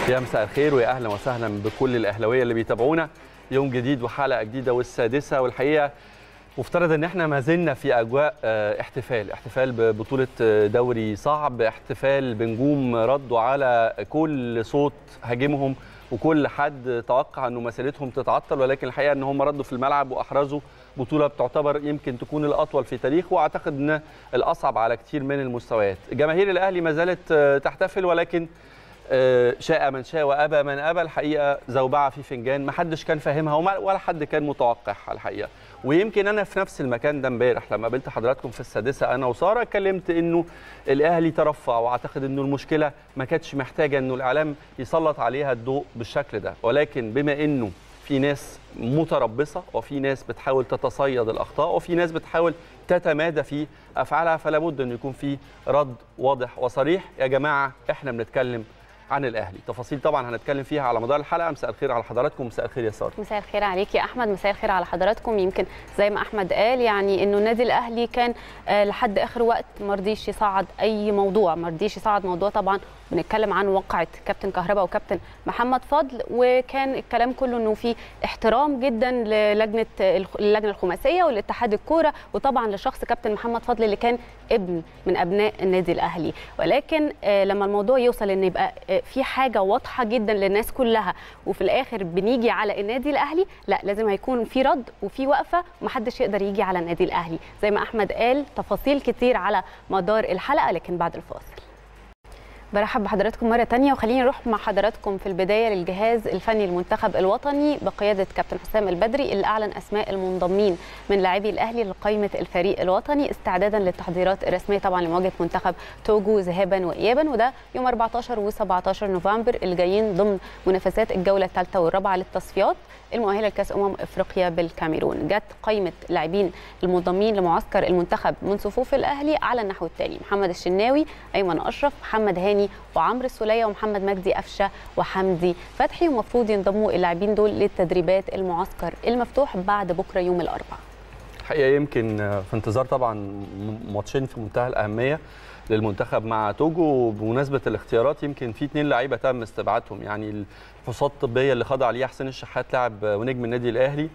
يا مساء الخير ويا اهلا وسهلا بكل الاهلاويه اللي بيتابعونا يوم جديد وحلقه جديده والسادسه والحقيقه مفترض ان احنا ما زلنا في اجواء آه، احتفال احتفال ببطوله آه، دوري صعب احتفال بنجوم ردوا على كل صوت هاجمهم وكل حد توقع انه مسيرتهم تتعطل ولكن الحقيقه ان هم ردوا في الملعب واحرزوا بطوله بتعتبر يمكن تكون الاطول في تاريخ واعتقد ان الاصعب على كتير من المستويات جماهير الاهلي ما زالت آه، تحتفل ولكن آه، شاء من شاء وابى من ابى الحقيقه زوبعه في فنجان ما حدش كان فاهمها وما- ولا حد كان متوقعها الحقيقه ويمكن انا في نفس المكان ده امبارح لما قابلت حضراتكم في السادسه انا وساره اتكلمت انه الاهلي ترفع واعتقد انه المشكله ما كانتش محتاجه انه الاعلام يسلط عليها الضوء بالشكل ده ولكن بما انه في ناس متربصه وفي ناس بتحاول تتصيد الاخطاء وفي ناس بتحاول تتمادى في افعالها فلا بد انه يكون في رد واضح وصريح يا جماعه احنا بنتكلم عن الاهلي تفاصيل طبعا هنتكلم فيها على مدار الحلقه مساء الخير على حضراتكم مساء الخير يا ساره مساء الخير عليك يا احمد مساء الخير على حضراتكم يمكن زي ما احمد قال يعني انه النادي الاهلي كان آه، لحد اخر وقت ما رضيش يصعد اي موضوع ما رضيش يصعد موضوع طبعا بنتكلم عن واقعه كابتن كهربا وكابتن محمد فضل وكان الكلام كله انه في احترام جدا للجنه الخ- اللجنه الخماسيه والاتحاد الكوره وطبعا لشخص كابتن محمد فضل اللي كان ابن من ابناء النادي الاهلي ولكن آه، لما الموضوع يوصل ان يبقى آه، في حاجه واضحه جدا للناس كلها وفي الاخر بنيجي على النادي الاهلي لا لازم هيكون في رد وفي وقفه ومحدش يقدر يجي على النادي الاهلي زي ما احمد قال تفاصيل كتير على مدار الحلقه لكن بعد الفاصل برحب بحضراتكم مرة تانية وخليني نروح مع حضراتكم في البداية للجهاز الفني المنتخب الوطني بقيادة كابتن حسام البدري اللي أعلن أسماء المنضمين من لاعبي الأهلي لقائمة الفريق الوطني استعدادا للتحضيرات الرسمية طبعا لمواجهة منتخب توجو ذهابا وإيابا وده يوم 14 و17 نوفمبر الجايين ضمن منافسات الجولة الثالثة والرابعة للتصفيات المؤهلة لكأس أمم إفريقيا بالكاميرون جت قائمة لاعبين المنضمين لمعسكر المنتخب من صفوف الأهلي على النحو التالي محمد الشناوي أيمن أشرف محمد هاني وعمرو السولية ومحمد مجدي أفشة وحمدي فتحي ومفروض ينضموا اللاعبين دول للتدريبات المعسكر المفتوح بعد بكرة يوم الأربعاء الحقيقه يمكن في انتظار طبعا م- ماتشين في منتهى الاهميه للمنتخب مع توجو بمناسبه الاختيارات يمكن في اثنين لعيبه تم استبعادهم يعني الفحوصات الطبيه اللي خضع عليها حسين الشحات لاعب ونجم النادي الاهلي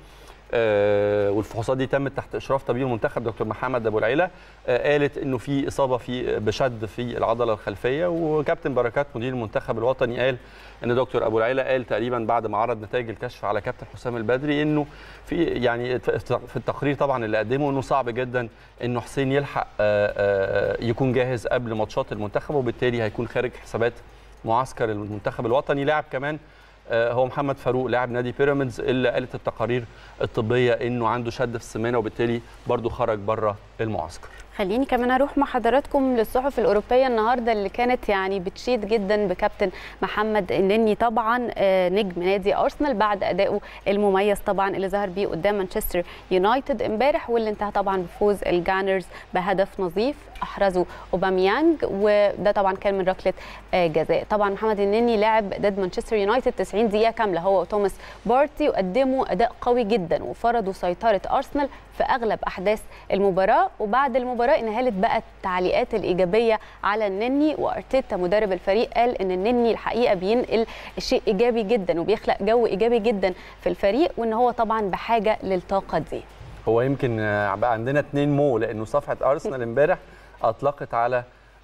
آه، والفحوصات دي تمت تحت اشراف طبيب المنتخب دكتور محمد ابو العيله آه، قالت انه في اصابه في بشد في العضله الخلفيه وكابتن بركات مدير المنتخب الوطني قال ان دكتور ابو العيله قال تقريبا بعد ما عرض نتائج الكشف على كابتن حسام البدري انه في يعني في التقرير طبعا اللي قدمه انه صعب جدا انه حسين يلحق آه، آه، يكون جاهز قبل ماتشات المنتخب وبالتالي هيكون خارج حسابات معسكر المنتخب الوطني لاعب كمان آه، هو محمد فاروق لاعب نادي بيراميدز اللي قالت التقارير الطبيه انه عنده شد في السمانه وبالتالي برضه خرج بره المعسكر خليني كمان اروح مع حضراتكم للصحف الاوروبيه النهارده اللي كانت يعني بتشيد جدا بكابتن محمد النني طبعا آه، نجم نادي ارسنال بعد ادائه المميز طبعا اللي ظهر بيه قدام مانشستر يونايتد امبارح واللي انتهى طبعا بفوز الجانرز بهدف نظيف احرزه اوباميانج وده طبعا كان من ركله آه، جزاء طبعا محمد النني لعب ضد مانشستر يونايتد 90 دقيقه كامله هو وتوماس بارتي وقدموا اداء قوي جدا وفرضوا سيطره ارسنال في اغلب احداث المباراه وبعد المباراه انهالت بقى التعليقات الايجابيه على النني وارتيتا مدرب الفريق قال ان النني الحقيقه بينقل شيء ايجابي جدا وبيخلق جو ايجابي جدا في الفريق وان هو طبعا بحاجه للطاقه دي هو يمكن آه، بقى عندنا اتنين مو لانه صفحه ارسنال امبارح اطلقت على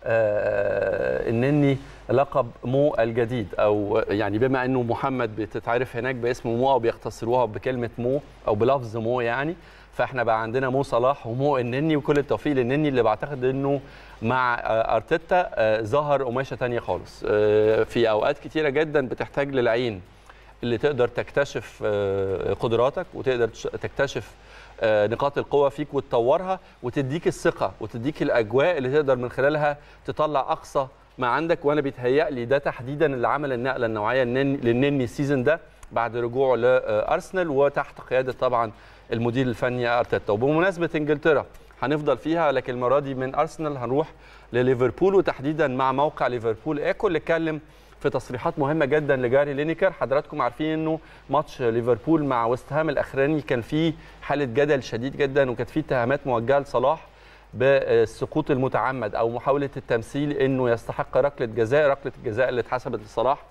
آه، النني لقب مو الجديد او يعني بما انه محمد بتتعرف هناك باسم مو او بيختصروها بكلمه مو او بلفظ مو يعني فاحنا بقى عندنا مو صلاح ومو النني وكل التوفيق للنني اللي بعتقد انه مع آه، ارتيتا آه، ظهر قماشه تانية خالص آه، في اوقات كتيره جدا بتحتاج للعين اللي تقدر تكتشف آه، قدراتك وتقدر تش- تكتشف آه، نقاط القوة فيك وتطورها وتديك الثقة وتديك الأجواء اللي تقدر من خلالها تطلع أقصى ما عندك وأنا بيتهيألي ده تحديدا اللي عمل النقلة النوعية للنني- للنني السيزون ده بعد رجوعه لأرسنال وتحت قيادة طبعا المدير الفني أرتيتا وبمناسبة إنجلترا هنفضل فيها لكن المرة دي من أرسنال هنروح لليفربول وتحديدا مع موقع ليفربول ايكو اللي اتكلم في تصريحات مهمه جدا لجاري لينيكر حضراتكم عارفين انه ماتش ليفربول مع ويست هام الاخراني كان فيه حاله جدل شديد جدا وكانت فيه اتهامات موجهه لصلاح بالسقوط المتعمد او محاوله التمثيل انه يستحق ركله جزاء ركله الجزاء اللي اتحسبت لصلاح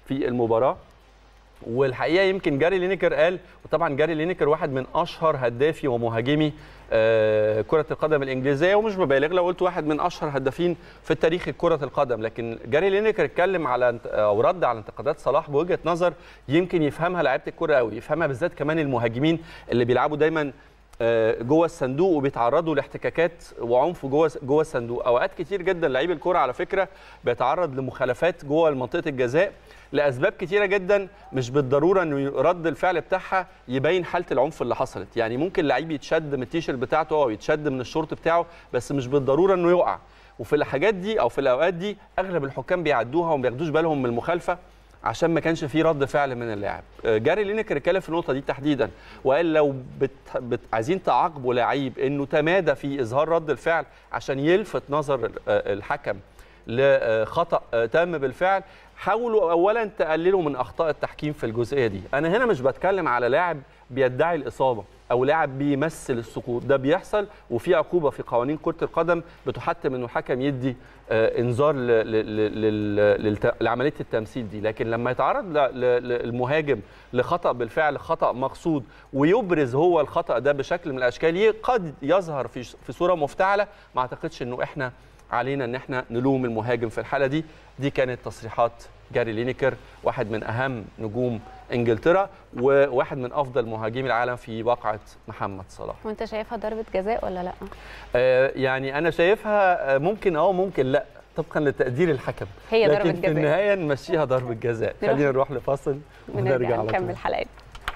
في المباراه والحقيقه يمكن جاري لينيكر قال وطبعا جاري لينيكر واحد من اشهر هدافي ومهاجمي آه، كره القدم الانجليزيه ومش ببالغ لو قلت واحد من اشهر هدافين في التاريخ كره القدم لكن جاري لينيكر اتكلم على انت- او رد على انتقادات صلاح بوجهه نظر يمكن يفهمها لعيبه الكره قوي يفهمها بالذات كمان المهاجمين اللي بيلعبوا دايما آه، جوه الصندوق وبيتعرضوا لاحتكاكات وعنف جوه جوه الصندوق اوقات كتير جدا لعيب الكره على فكره بيتعرض لمخالفات جوه منطقه الجزاء لاسباب كتيره جدا مش بالضروره انه رد الفعل بتاعها يبين حاله العنف اللي حصلت يعني ممكن لعيب يتشد من التيشيرت بتاعته او يتشد من الشورت بتاعه بس مش بالضروره انه يقع وفي الحاجات دي او في الاوقات دي اغلب الحكام بيعدوها وما بياخدوش بالهم من المخالفه عشان ما كانش في رد فعل من اللاعب آه، جاري لينكر اتكلم في النقطه دي تحديدا وقال لو بت... بت... عايزين تعاقبوا لعيب انه تمادى في اظهار رد الفعل عشان يلفت نظر آه، الحكم لخطا آه، تم بالفعل حاولوا اولا تقللوا من اخطاء التحكيم في الجزئيه دي انا هنا مش بتكلم على لاعب بيدعي الاصابه او لاعب بيمثل السقوط ده بيحصل وفي عقوبه في قوانين كره القدم بتحتم انه الحكم يدي آه، انذار ل- ل- ل- لل- للت- لعمليه التمثيل دي لكن لما يتعرض ل- ل- ل- المهاجم لخطا بالفعل خطا مقصود ويبرز هو الخطا ده بشكل من الاشكال ي- قد يظهر في في صوره مفتعله ما اعتقدش انه احنا علينا ان احنا نلوم المهاجم في الحاله دي دي كانت تصريحات جاري لينيكر واحد من اهم نجوم انجلترا وواحد من افضل مهاجمي العالم في واقعه محمد صلاح وانت شايفها ضربه جزاء ولا لا آه، يعني انا شايفها آه، ممكن اه ممكن لا طبقا لتقدير الحكم هي ضربة لكن في جزاء. النهايه نمشيها ضربه جزاء نروح- خلينا نروح لفاصل ونرجع ونرجع على طول نكمل حلقات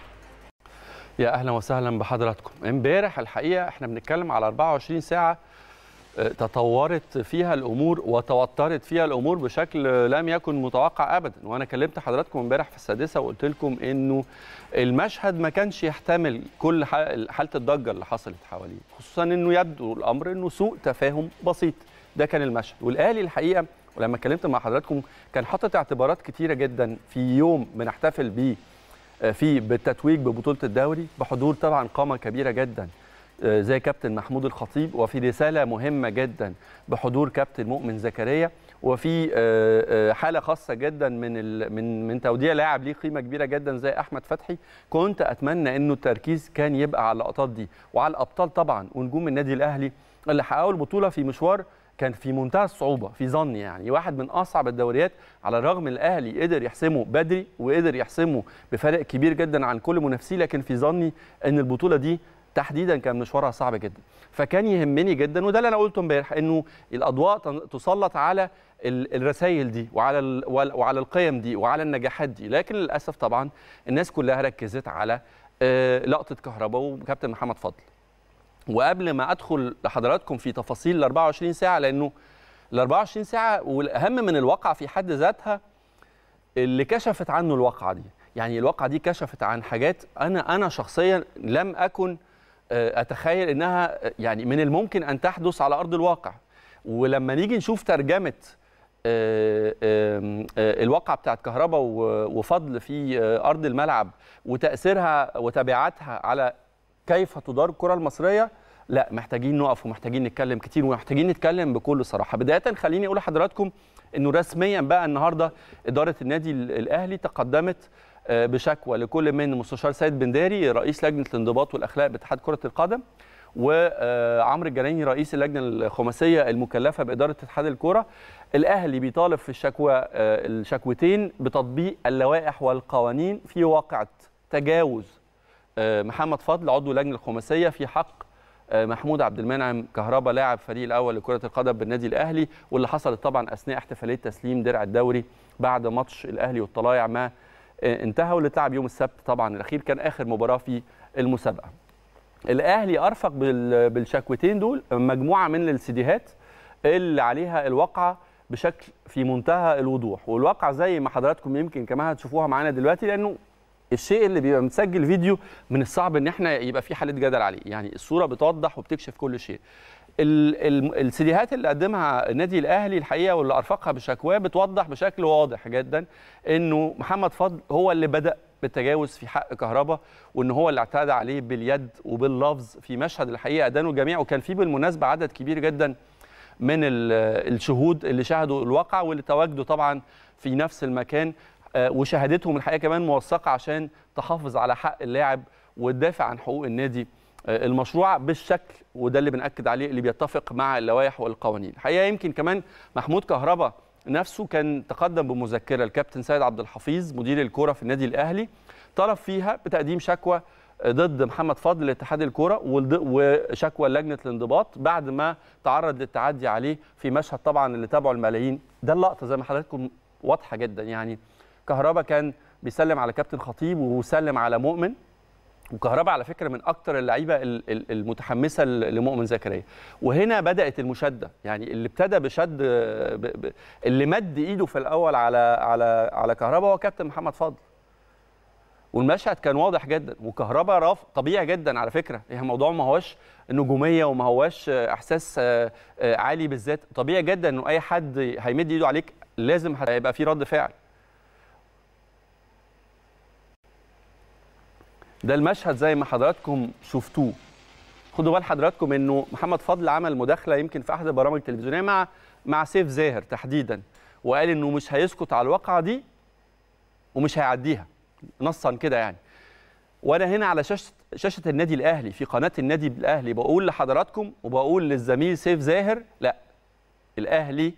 يا اهلا وسهلا بحضراتكم امبارح الحقيقه احنا بنتكلم على 24 ساعه آه، تطورت فيها الامور وتوترت فيها الامور بشكل آه، لم يكن متوقع ابدا وانا كلمت حضراتكم امبارح في السادسه وقلت لكم انه المشهد ما كانش يحتمل كل ح- حاله الضجه اللي حصلت حواليه خصوصا انه يبدو الامر انه سوء تفاهم بسيط ده كان المشهد والاهلي الحقيقه ولما اتكلمت مع حضراتكم كان حاطط اعتبارات كتيره جدا في يوم بنحتفل بيه آه، في بالتتويج ببطوله الدوري بحضور طبعا قامه كبيره جدا آه، زي كابتن محمود الخطيب وفي رساله مهمه جدا بحضور كابتن مؤمن زكريا وفي آه، آه، حاله خاصه جدا من ال- من من توديع لاعب ليه قيمه كبيره جدا زي احمد فتحي كنت اتمنى انه التركيز كان يبقى على اللقطات دي وعلى الابطال طبعا ونجوم النادي الاهلي اللي حققوا البطوله في مشوار كان في منتهى الصعوبه في ظني يعني واحد من اصعب الدوريات على الرغم ان الاهلي قدر يحسمه بدري وقدر يحسمه بفرق كبير جدا عن كل منافسيه لكن في ظني ان البطوله دي تحديدا كان مشوارها صعب جدا فكان يهمني جدا وده اللي انا قلته امبارح انه الاضواء تن- تسلط على ال- الرسائل دي وعلى ال- وعلى وعلى القيم دي وعلى النجاحات دي لكن للاسف طبعا الناس كلها ركزت على آه، لقطه كهرباء وكابتن محمد فضل وقبل ما ادخل لحضراتكم في تفاصيل ال 24 ساعه لانه ال 24 ساعه والاهم من الواقعه في حد ذاتها اللي كشفت عنه الواقعه دي يعني الواقعه دي كشفت عن حاجات انا انا شخصيا لم اكن آه، اتخيل انها آه، يعني من الممكن ان تحدث على ارض الواقع ولما نيجي نشوف ترجمه آه، آم، آه، الواقعه بتاعت كهرباء و- وفضل في آه، ارض الملعب وتاثيرها وتبعاتها على كيف تدار الكره المصريه لا محتاجين نقف ومحتاجين نتكلم كتير ومحتاجين نتكلم بكل صراحه بدايه خليني اقول لحضراتكم انه رسميا بقى النهارده اداره النادي ال- الاهلي تقدمت آه، بشكوى لكل من مستشار سيد بنداري رئيس لجنه الانضباط والاخلاق باتحاد كره القدم وعمرو الجنايني رئيس اللجنه الخماسيه المكلفه باداره اتحاد الكره الاهلي بيطالب في الشكوى آه، الشكوتين بتطبيق اللوائح والقوانين في واقعه تجاوز آه، محمد فضل عضو اللجنه الخماسيه في حق آه، محمود عبد المنعم كهربا لاعب فريق الاول لكره القدم بالنادي الاهلي واللي حصلت طبعا اثناء احتفاليه تسليم درع الدوري بعد ماتش الاهلي والطلايع ما آه، انتهى واللي اتلعب يوم السبت طبعا الاخير كان اخر مباراه في المسابقه. الاهلي ارفق بال- بالشكوتين دول مجموعه من السيديهات اللي عليها الواقعه بشكل في منتهى الوضوح والواقعه زي ما حضراتكم يمكن كمان هتشوفوها معانا دلوقتي لانه الشيء اللي بيبقى متسجل فيديو من الصعب ان احنا يبقى في حاله جدل عليه يعني الصوره بتوضح وبتكشف كل شيء ال- ال- السيديهات اللي قدمها النادي الاهلي الحقيقه واللي ارفقها بشكواه بتوضح بشكل واضح جدا انه محمد فضل هو اللي بدا بالتجاوز في حق كهربا وان هو اللي اعتدى عليه باليد وباللفظ في مشهد الحقيقه ادانه الجميع وكان فيه بالمناسبه عدد كبير جدا من ال- الشهود اللي شاهدوا الواقع واللي تواجدوا طبعا في نفس المكان آه، وشهادتهم الحقيقه كمان موثقه عشان تحافظ على حق اللاعب وتدافع عن حقوق النادي آه، المشروع بالشكل وده اللي بنأكد عليه اللي بيتفق مع اللوائح والقوانين الحقيقه يمكن كمان محمود كهربا نفسه كان تقدم بمذكره الكابتن سيد عبد الحفيظ مدير الكوره في النادي الاهلي طلب فيها بتقديم شكوى ضد محمد فضل لاتحاد الكوره والد- وشكوى لجنه الانضباط بعد ما تعرض للتعدي عليه في مشهد طبعا اللي تابعه الملايين ده اللقطه زي ما حضراتكم واضحه جدا يعني كهربا كان بيسلم على كابتن خطيب وسلم على مؤمن وكهربا على فكره من اكتر اللعيبه ال- ال- المتحمسه ل- لمؤمن زكريا وهنا بدات المشاده يعني اللي ابتدى بشد ب... ب... اللي مد ايده في الاول على على على كهربا هو كابتن محمد فضل والمشهد كان واضح جدا وكهربا راف طبيعي جدا على فكره يعني الموضوع ما هوش نجوميه وما هوش احساس آه، آه، عالي بالذات طبيعي جدا انه اي حد هيمد ايده عليك لازم هيبقى في رد فعل ده المشهد زي ما حضراتكم شفتوه خدوا بال حضراتكم انه محمد فضل عمل مداخله يمكن في احد البرامج التلفزيونيه مع مع سيف زاهر تحديدا وقال انه مش هيسكت على الواقعه دي ومش هيعديها نصا كده يعني وانا هنا على شاشه شاشه النادي الاهلي في قناه النادي الاهلي بقول لحضراتكم وبقول للزميل سيف زاهر لا الاهلي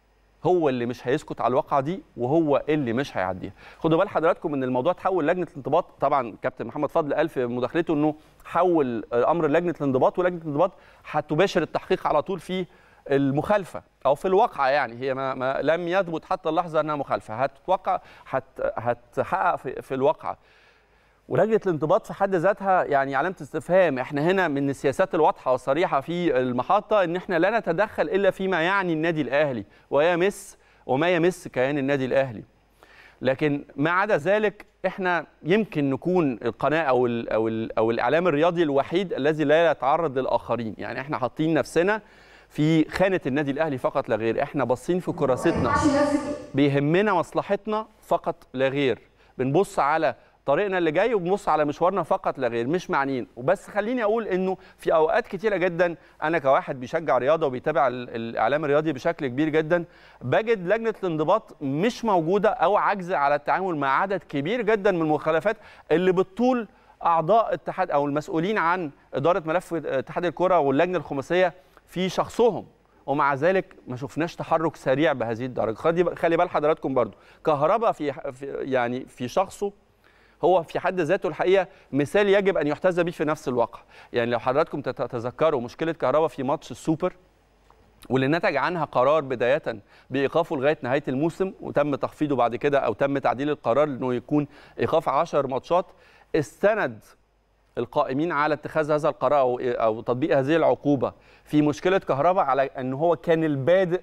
هو اللي مش هيسكت على الواقعه دي وهو اللي مش هيعديها خدوا بال حضراتكم ان الموضوع تحول لجنه الانضباط طبعا كابتن محمد فضل قال في مداخلته انه حول الامر لجنه الانضباط ولجنه الانضباط هتباشر التحقيق على طول في المخالفه او في الواقعه يعني هي ما, ما لم يثبت حتى اللحظه انها مخالفه هتوقع هت هتحقق في, في الواقعه ولجنه الانضباط في حد ذاتها يعني علامه استفهام احنا هنا من السياسات الواضحه والصريحه في المحطه ان احنا لا نتدخل الا فيما يعني النادي الاهلي ويمس وما يمس كيان النادي الاهلي لكن ما عدا ذلك احنا يمكن نكون القناه او ال او ال او الاعلام الرياضي الوحيد الذي لا يتعرض للاخرين يعني احنا حاطين نفسنا في خانه النادي الاهلي فقط لا غير احنا باصين في كراستنا بيهمنا مصلحتنا فقط لا غير بنبص على طريقنا اللي جاي وبنبص على مشوارنا فقط لا غير مش معنيين وبس خليني اقول انه في اوقات كتيره جدا انا كواحد بيشجع رياضه وبيتابع ال- الاعلام الرياضي بشكل كبير جدا بجد لجنه الانضباط مش موجوده او عاجزه على التعامل مع عدد كبير جدا من المخالفات اللي بتطول اعضاء اتحاد او المسؤولين عن اداره ملف اتحاد الكره واللجنه الخماسيه في شخصهم ومع ذلك ما شفناش تحرك سريع بهذه الدرجه خلي خلي بال حضراتكم برضو كهربا في في- يعني في شخصه هو في حد ذاته الحقيقه مثال يجب ان يحتذى به في نفس الواقع يعني لو حضراتكم تتذكروا مشكله كهربا في ماتش السوبر واللي نتج عنها قرار بدايه بايقافه لغايه نهايه الموسم وتم تخفيضه بعد كده او تم تعديل القرار انه يكون ايقاف 10 ماتشات استند القائمين على اتخاذ هذا القرار او او تطبيق هذه العقوبه في مشكله كهرباء على ان هو كان البادئ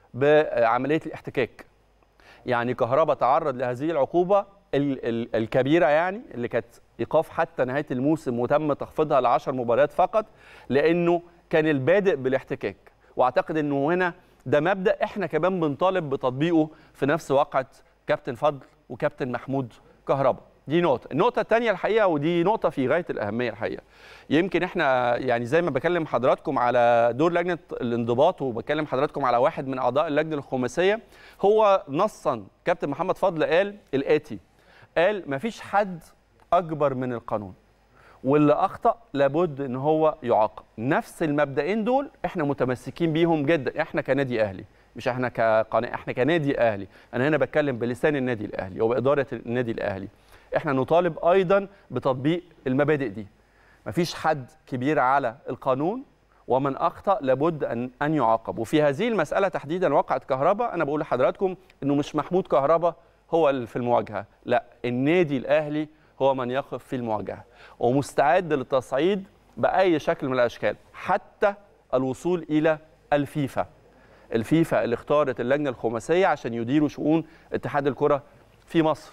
بعمليه الاحتكاك يعني كهرباء تعرض لهذه العقوبه ال- ال- الكبيره يعني اللي كانت ايقاف حتى نهايه الموسم وتم تخفيضها ل 10 مباريات فقط لانه كان البادئ بالاحتكاك واعتقد انه هنا ده مبدا احنا كمان بنطالب بتطبيقه في نفس واقعه كابتن فضل وكابتن محمود كهربا دي نقطة، النقطة الثانية الحقيقة ودي نقطة في غاية الأهمية الحقيقة. يمكن احنا يعني زي ما بكلم حضراتكم على دور لجنة الانضباط وبكلم حضراتكم على واحد من أعضاء اللجنة الخماسية هو نصا كابتن محمد فضل قال الآتي قال مفيش حد أكبر من القانون. واللي اخطا لابد ان هو يعاقب نفس المبدئين دول احنا متمسكين بيهم جدا احنا كنادي اهلي مش احنا كقناه احنا كنادي اهلي انا هنا بتكلم بلسان النادي الاهلي وباداره النادي الاهلي احنا نطالب ايضا بتطبيق المبادئ دي مفيش حد كبير على القانون ومن اخطا لابد ان ان يعاقب وفي هذه المساله تحديدا وقعت كهرباء انا بقول لحضراتكم انه مش محمود كهرباء هو اللي في المواجهه لا النادي الاهلي هو من يقف في المواجهه ومستعد للتصعيد باي شكل من الاشكال حتى الوصول الى الفيفا الفيفا اللي اختارت اللجنه الخماسيه عشان يديروا شؤون اتحاد الكره في مصر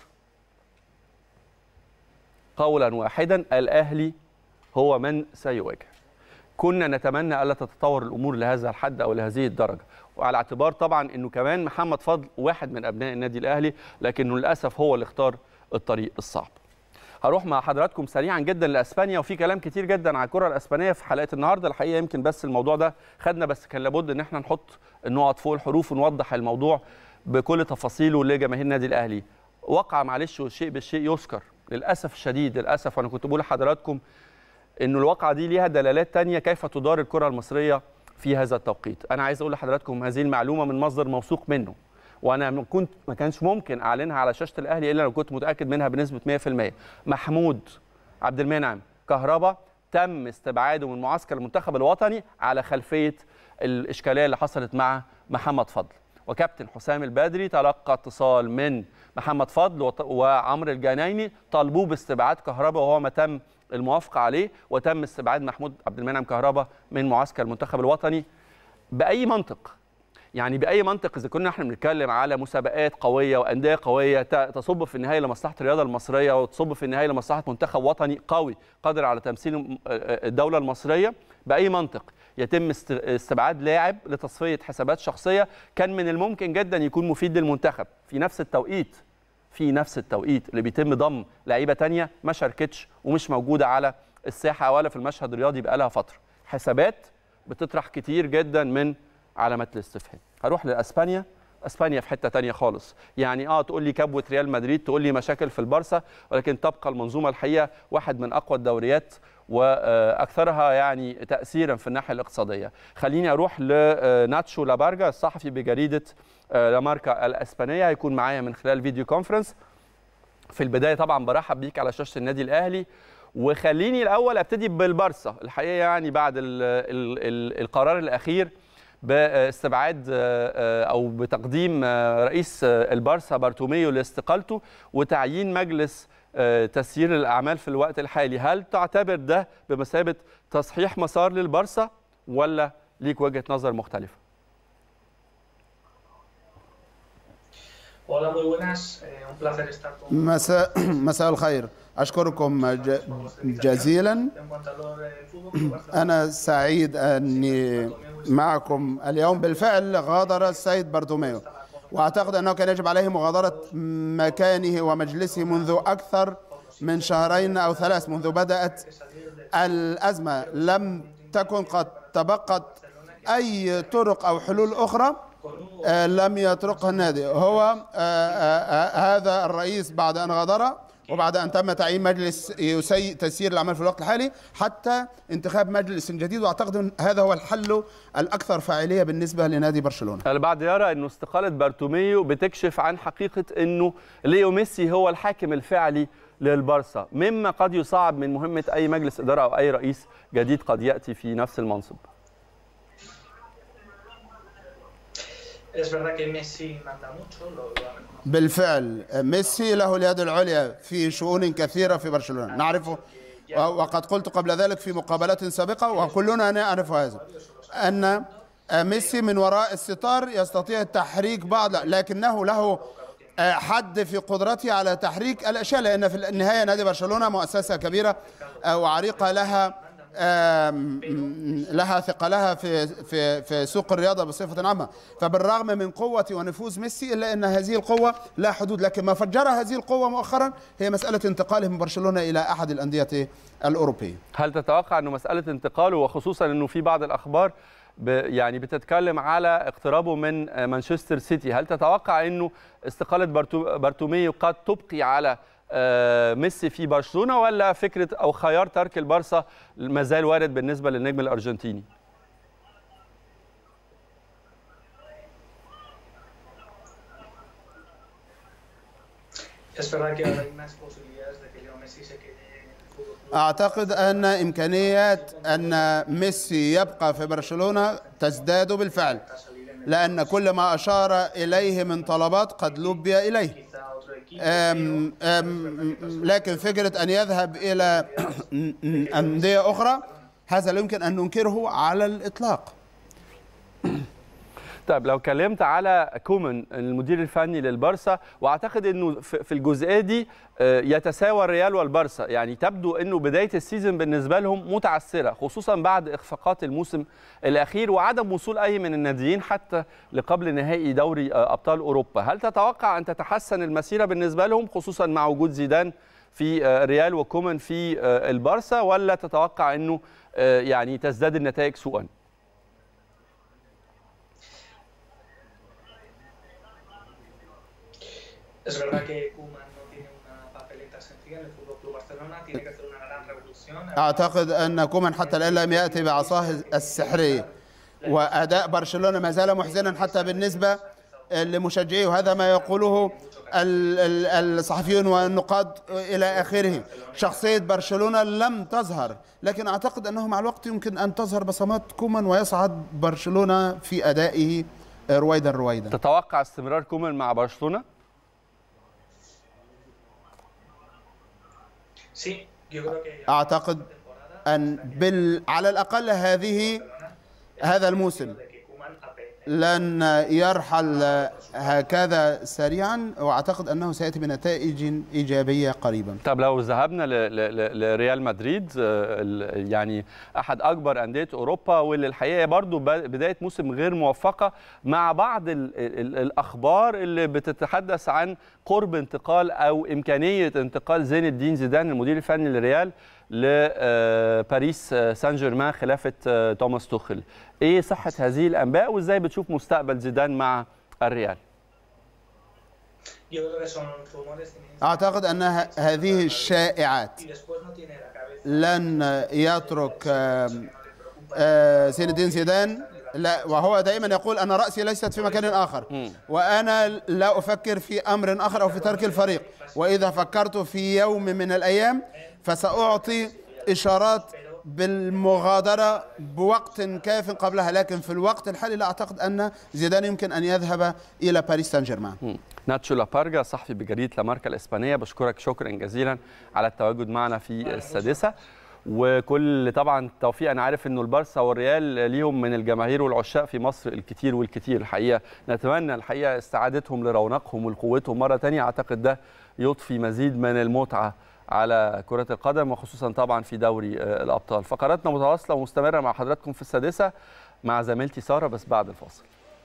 قولا واحدا الاهلي هو من سيواجه كنا نتمنى الا تتطور الامور لهذا الحد او لهذه الدرجه وعلى اعتبار طبعا انه كمان محمد فضل واحد من ابناء النادي الاهلي لكنه للاسف هو اللي اختار الطريق الصعب هروح مع حضراتكم سريعا جدا لاسبانيا وفي كلام كتير جدا على الكره الاسبانيه في حلقه النهارده الحقيقه يمكن بس الموضوع ده خدنا بس كان لابد ان احنا نحط النقط فوق الحروف ونوضح الموضوع بكل تفاصيله لجماهير النادي الاهلي وقع معلش والشيء بالشيء يذكر للاسف الشديد للاسف وانا كنت بقول لحضراتكم انه الواقعه دي ليها دلالات تانية كيف تدار الكره المصريه في هذا التوقيت انا عايز اقول لحضراتكم هذه المعلومه من مصدر موثوق منه وانا كنت ما كانش ممكن اعلنها على شاشه الاهلي الا لو كنت متاكد منها بنسبه 100% محمود عبد المنعم كهربا تم استبعاده من معسكر المنتخب الوطني على خلفيه الاشكاليه اللي حصلت مع محمد فضل وكابتن حسام البدري تلقى اتصال من محمد فضل وعمرو الجنايني طالبوه باستبعاد كهربا وهو ما تم الموافقه عليه وتم استبعاد محمود عبد المنعم كهربا من معسكر المنتخب الوطني باي منطق يعني باي منطق اذا كنا احنا بنتكلم على مسابقات قويه وانديه قويه تصب في النهايه لمصلحه الرياضه المصريه وتصب في النهايه لمصلحه منتخب وطني قوي قادر على تمثيل الدوله المصريه باي منطق يتم استبعاد لاعب لتصفيه حسابات شخصيه كان من الممكن جدا يكون مفيد للمنتخب في نفس التوقيت في نفس التوقيت اللي بيتم ضم لعيبه تانية ما شاركتش ومش موجوده على الساحه ولا في المشهد الرياضي بقالها فتره حسابات بتطرح كتير جدا من علامات الاستفهام هروح لاسبانيا اسبانيا في حته تانية خالص يعني اه تقول لي كبوه ريال مدريد تقول لي مشاكل في البارسا ولكن تبقى المنظومه الحقيقه واحد من اقوى الدوريات واكثرها يعني تاثيرا في الناحيه الاقتصاديه خليني اروح لناتشو لابارجا الصحفي بجريده لاماركا الاسبانيه هيكون معايا من خلال فيديو كونفرنس في البدايه طبعا برحب بيك على شاشه النادي الاهلي وخليني الاول ابتدي بالبارسا الحقيقه يعني بعد ال ال ال القرار الاخير باستبعاد او بتقديم رئيس البارسا بارتوميو لاستقالته وتعيين مجلس تسيير الاعمال في الوقت الحالي هل تعتبر ده بمثابه تصحيح مسار للبارسا ولا ليك وجهه نظر مختلفه Hola, muy buenas. Eh, un placer estar con مساء مساء الخير أشكركم ج- جزيلا أنا سعيد أني معكم اليوم بالفعل غادر السيد بارتوميو وأعتقد أنه كان يجب عليه مغادرة مكانه ومجلسه منذ أكثر من شهرين أو ثلاث منذ بدأت الأزمة لم تكن قد تبقت أي طرق أو حلول أخرى آه، لم يطرقها النادي هو آه، آه، آه، هذا الرئيس بعد أن غادر وبعد أن تم تعيين مجلس يسي تسيير الأعمال في الوقت الحالي حتى انتخاب مجلس جديد وأعتقد أن هذا هو الحل الأكثر فاعلية بالنسبة لنادي برشلونة البعض يرى انه استقاله بارتوميو بتكشف عن حقيقه انه ليو ميسي هو الحاكم الفعلي للبارسا مما قد يصعب من مهمه اي مجلس اداره او اي رئيس جديد قد ياتي في نفس المنصب Es verdad que Messi manda mucho, lo, lo ha reconocido. بالفعل ميسي له اليد العليا في شؤون كثيرة في برشلونة نعرفه و- وقد قلت قبل ذلك في مقابلات سابقة وكلنا نعرف هذا أن ميسي من وراء الستار يستطيع تحريك بعض لكنه له حد في قدرته على تحريك الأشياء لأن في النهاية نادي برشلونة مؤسسة كبيرة وعريقة لها آم، لها ثقلها في في في سوق الرياضه بصفه عامه فبالرغم من قوه ونفوذ ميسي الا ان هذه القوه لا حدود لكن ما فجر هذه القوه مؤخرا هي مساله انتقاله من برشلونه الى احد الانديه الاوروبيه هل تتوقع انه مساله انتقاله وخصوصا انه في بعض الاخبار ب يعني بتتكلم على اقترابه من آه، مانشستر سيتي هل تتوقع انه استقاله بارتو بارتوميو قد تبقي على آه، ميسي في برشلونه ولا فكره او خيار ترك البارسا ما زال وارد بالنسبه للنجم الارجنتيني Es verdad que ahora hay más posibilidades de que Leo Messi se quede en el fútbol. Club اعتقد ان امكانيات ان ميسي يبقى في برشلونه تزداد بالفعل لان كل ما اشار اليه من طلبات قد لبي اليه Quizá otro equipo. أم أم لكن فكرة أن يذهب إلى أندية أخرى هذا لا يمكن أن ننكره على الإطلاق طيب لو اتكلمت على كومان المدير الفني للبارسا واعتقد انه في في الجزئيه دي آه، يتساوى الريال والبارسا يعني تبدو انه بدايه السيزون بالنسبه لهم متعثره خصوصا بعد اخفاقات الموسم الاخير وعدم وصول اي من الناديين حتى لقبل نهائي دوري آه، ابطال اوروبا هل تتوقع ان تتحسن المسيره بالنسبه لهم خصوصا مع وجود زيدان في آه، ريال وكومان في آه، البارسا ولا تتوقع انه آه، يعني تزداد النتائج سوءا Es verdad que Koeman sencilla en el Fútbol Club Barcelona. Tiene que hacer una gran revolución. أعتقد أن كومان حتى الآن لم يأتي بعصاه السحرية وأداء برشلونة ما زال محزنا حتى بالنسبة لمشجعيه وهذا ما يقوله ال- ال- الصحفيون والنقاد إلى آخره شخصية برشلونة لم تظهر لكن أعتقد أنه مع الوقت يمكن أن تظهر بصمات كومان ويصعد برشلونة في أدائه رويدا رويدا تتوقع استمرار كومان مع برشلونه Sí, yo creo que أعتقد أن بال... على الأقل هذه هذا الموسم de que Koeman ape- لن يرحل هكذا سريعا واعتقد انه سياتي بنتائج ايجابيه قريبا طب لو ذهبنا ل- ل- ل- لريال مدريد آه، ال- يعني احد اكبر انديه اوروبا واللي الحقيقه برضو ب- بدايه موسم غير موفقه مع بعض ال ال الاخبار اللي بتتحدث عن قرب انتقال او امكانيه انتقال زين الدين زيدان المدير الفني للريال لباريس سان جيرمان خلافه آه، توماس توخل ايه صحه هذه الانباء وازاي بتشوف مستقبل زيدان مع الريال Yo creo que son rumores sin اعتقد ان ه- هذه الشائعات y después no tiene la cabeza. لن يترك آم، آه، زين الدين زيدان لا وهو دائما يقول انا راسي ليست في مكان اخر وانا لا افكر في امر اخر او في ترك الفريق واذا فكرت في يوم من الايام فساعطي اشارات بالمغادره بوقت كاف قبلها لكن في الوقت الحالي لا اعتقد ان زيدان يمكن ان يذهب الى باريس سان جيرمان مم. ناتشو لابارجا صحفي بجريده لاماركا الاسبانيه بشكرك شكرا جزيلا على التواجد معنا في السادسه وكل طبعا توفيق انا عارف انه البارسا والريال ليهم من الجماهير والعشاق في مصر الكتير والكتير الحقيقه نتمنى الحقيقه استعادتهم لرونقهم ولقوتهم مره ثانيه اعتقد ده يضفي مزيد من المتعه على كرة القدم وخصوصا طبعا في دوري آه، الأبطال فقراتنا متواصلة ومستمرة مع حضراتكم في السادسة مع زميلتي سارة بس بعد الفاصل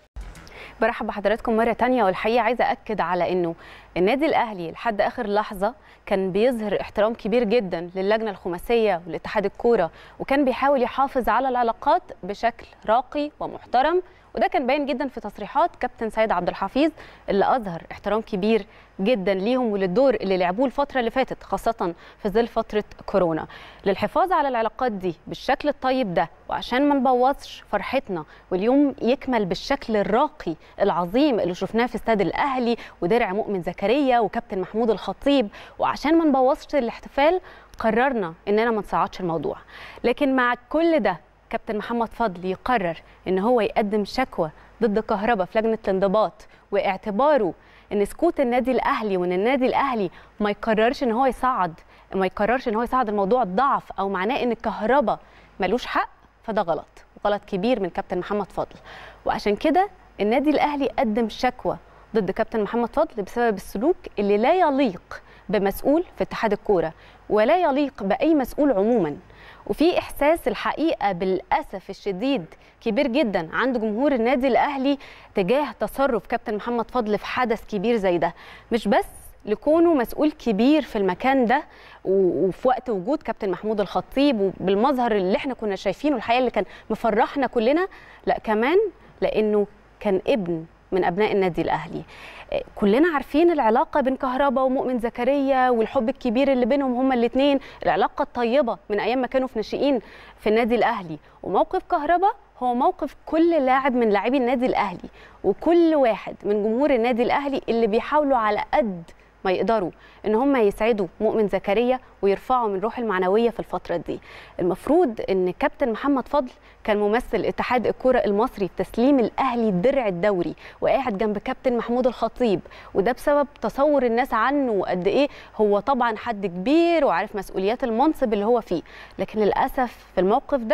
برحب بحضراتكم مرة تانية والحقيقة عايزة أكد على أنه النادي الأهلي لحد آخر لحظة كان بيظهر احترام كبير جدا للجنة الخماسية ولاتحاد الكورة وكان بيحاول يحافظ على العلاقات بشكل راقي ومحترم وده كان باين جدا في تصريحات كابتن سيد عبد الحفيظ اللي أظهر احترام كبير جدا ليهم وللدور اللي لعبوه الفترة اللي فاتت خاصة في ظل فترة كورونا للحفاظ على العلاقات دي بالشكل الطيب ده وعشان ما نبوظش فرحتنا واليوم يكمل بالشكل الراقي العظيم اللي شفناه في استاد الاهلي ودرع مؤمن زكريا وكابتن محمود الخطيب وعشان ما نبوظش الاحتفال قررنا اننا ما نصعدش الموضوع لكن مع كل ده كابتن محمد فضل يقرر ان هو يقدم شكوى ضد كهربا في لجنه الانضباط واعتباره ان سكوت النادي الاهلي وان النادي الاهلي ما يقررش ان هو يصعد ما يقررش ان هو يصعد الموضوع ضعف او معناه ان الكهربا ملوش حق فده غلط وغلط كبير من كابتن محمد فضل وعشان كده النادي الاهلي قدم شكوى ضد كابتن محمد فضل بسبب السلوك اللي لا يليق بمسؤول في اتحاد الكوره ولا يليق باي مسؤول عموما وفي احساس الحقيقه بالاسف الشديد كبير جدا عند جمهور النادي الاهلي تجاه تصرف كابتن محمد فضل في حدث كبير زي ده مش بس لكونه مسؤول كبير في المكان ده و- وفي وقت وجود كابتن محمود الخطيب وبالمظهر اللي احنا كنا شايفينه الحقيقه اللي كان مفرحنا كلنا لا كمان لانه كان ابن من ابناء النادي الاهلي آه، كلنا عارفين العلاقه بين كهربا ومؤمن زكريا والحب الكبير اللي بينهم هما الاثنين العلاقه الطيبه من ايام ما كانوا في ناشئين في النادي الاهلي وموقف كهربا هو موقف كل لاعب من لاعبي النادي الاهلي وكل واحد من جمهور النادي الاهلي اللي بيحاولوا على قد ما يقدروا ان هم يسعدوا مؤمن زكريا ويرفعوا من روح المعنويه في الفتره دي المفروض ان كابتن محمد فضل كان ممثل اتحاد الكره المصري في تسليم الاهلي الدرع الدوري وقاعد جنب كابتن محمود الخطيب وده بسبب تصور الناس عنه وقد ايه هو طبعا حد كبير وعارف مسؤوليات المنصب اللي هو فيه لكن للاسف في الموقف ده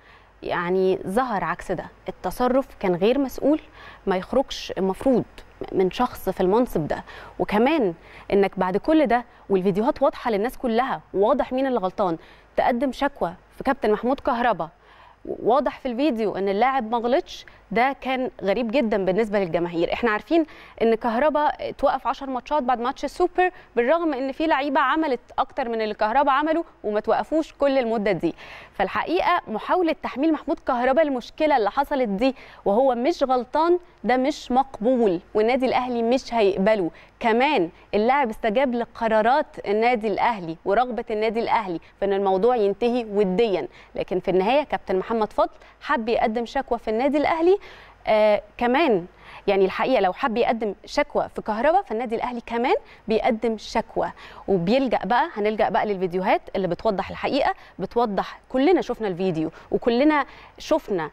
يعني ظهر عكس ده التصرف كان غير مسؤول ما يخرجش المفروض من شخص في المنصب ده وكمان انك بعد كل ده والفيديوهات واضحه للناس كلها واضح مين اللي غلطان تقدم شكوى في كابتن محمود كهربا واضح في الفيديو ان اللاعب ما غلطش ده كان غريب جدا بالنسبه للجماهير احنا عارفين ان كهربا توقف 10 ماتشات بعد ماتش السوبر بالرغم ان في لعيبه عملت اكتر من اللي كهربا عمله وما توقفوش كل المده دي فالحقيقه محاوله تحميل محمود كهربا المشكله اللي حصلت دي وهو مش غلطان ده مش مقبول والنادي الاهلي مش هيقبله كمان اللاعب استجاب لقرارات النادي الاهلي ورغبه النادي الاهلي في ان الموضوع ينتهي وديا لكن في النهايه كابتن محمد فضل حب يقدم شكوى في النادي الاهلي آه كمان يعني الحقيقه لو حب يقدم شكوى في كهرباء فالنادي الاهلي كمان بيقدم شكوى وبيلجا بقى هنلجا بقى للفيديوهات اللي بتوضح الحقيقه بتوضح كلنا شفنا الفيديو وكلنا شفنا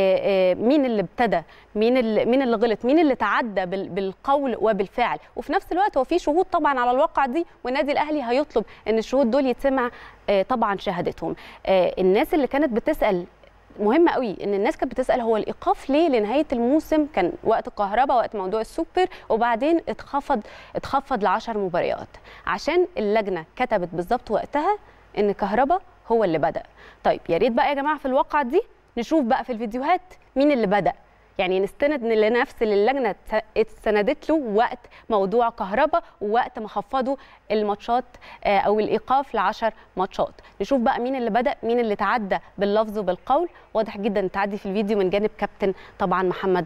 مين اللي ابتدى مين اللي مين اللي غلط مين اللي تعدى بالقول وبالفعل وفي نفس الوقت هو في شهود طبعا على الواقع دي والنادي الاهلي هيطلب ان الشهود دول يتسمع طبعا شهادتهم الناس اللي كانت بتسال مهم قوي ان الناس كانت بتسال هو الايقاف ليه لنهايه الموسم كان وقت الكهرباء وقت موضوع السوبر وبعدين اتخفض اتخفض ل 10 مباريات عشان اللجنه كتبت بالظبط وقتها ان كهرباء هو اللي بدا طيب يا ريت بقى يا جماعه في الواقعه دي نشوف بقى في الفيديوهات مين اللي بدا يعني نستند لنفس اللي اللجنه اتسندت له وقت موضوع كهرباء ووقت ما خفضوا الماتشات او الايقاف ل 10 ماتشات نشوف بقى مين اللي بدا مين اللي تعدى باللفظ وبالقول واضح جدا التعدي في الفيديو من جانب كابتن طبعا محمد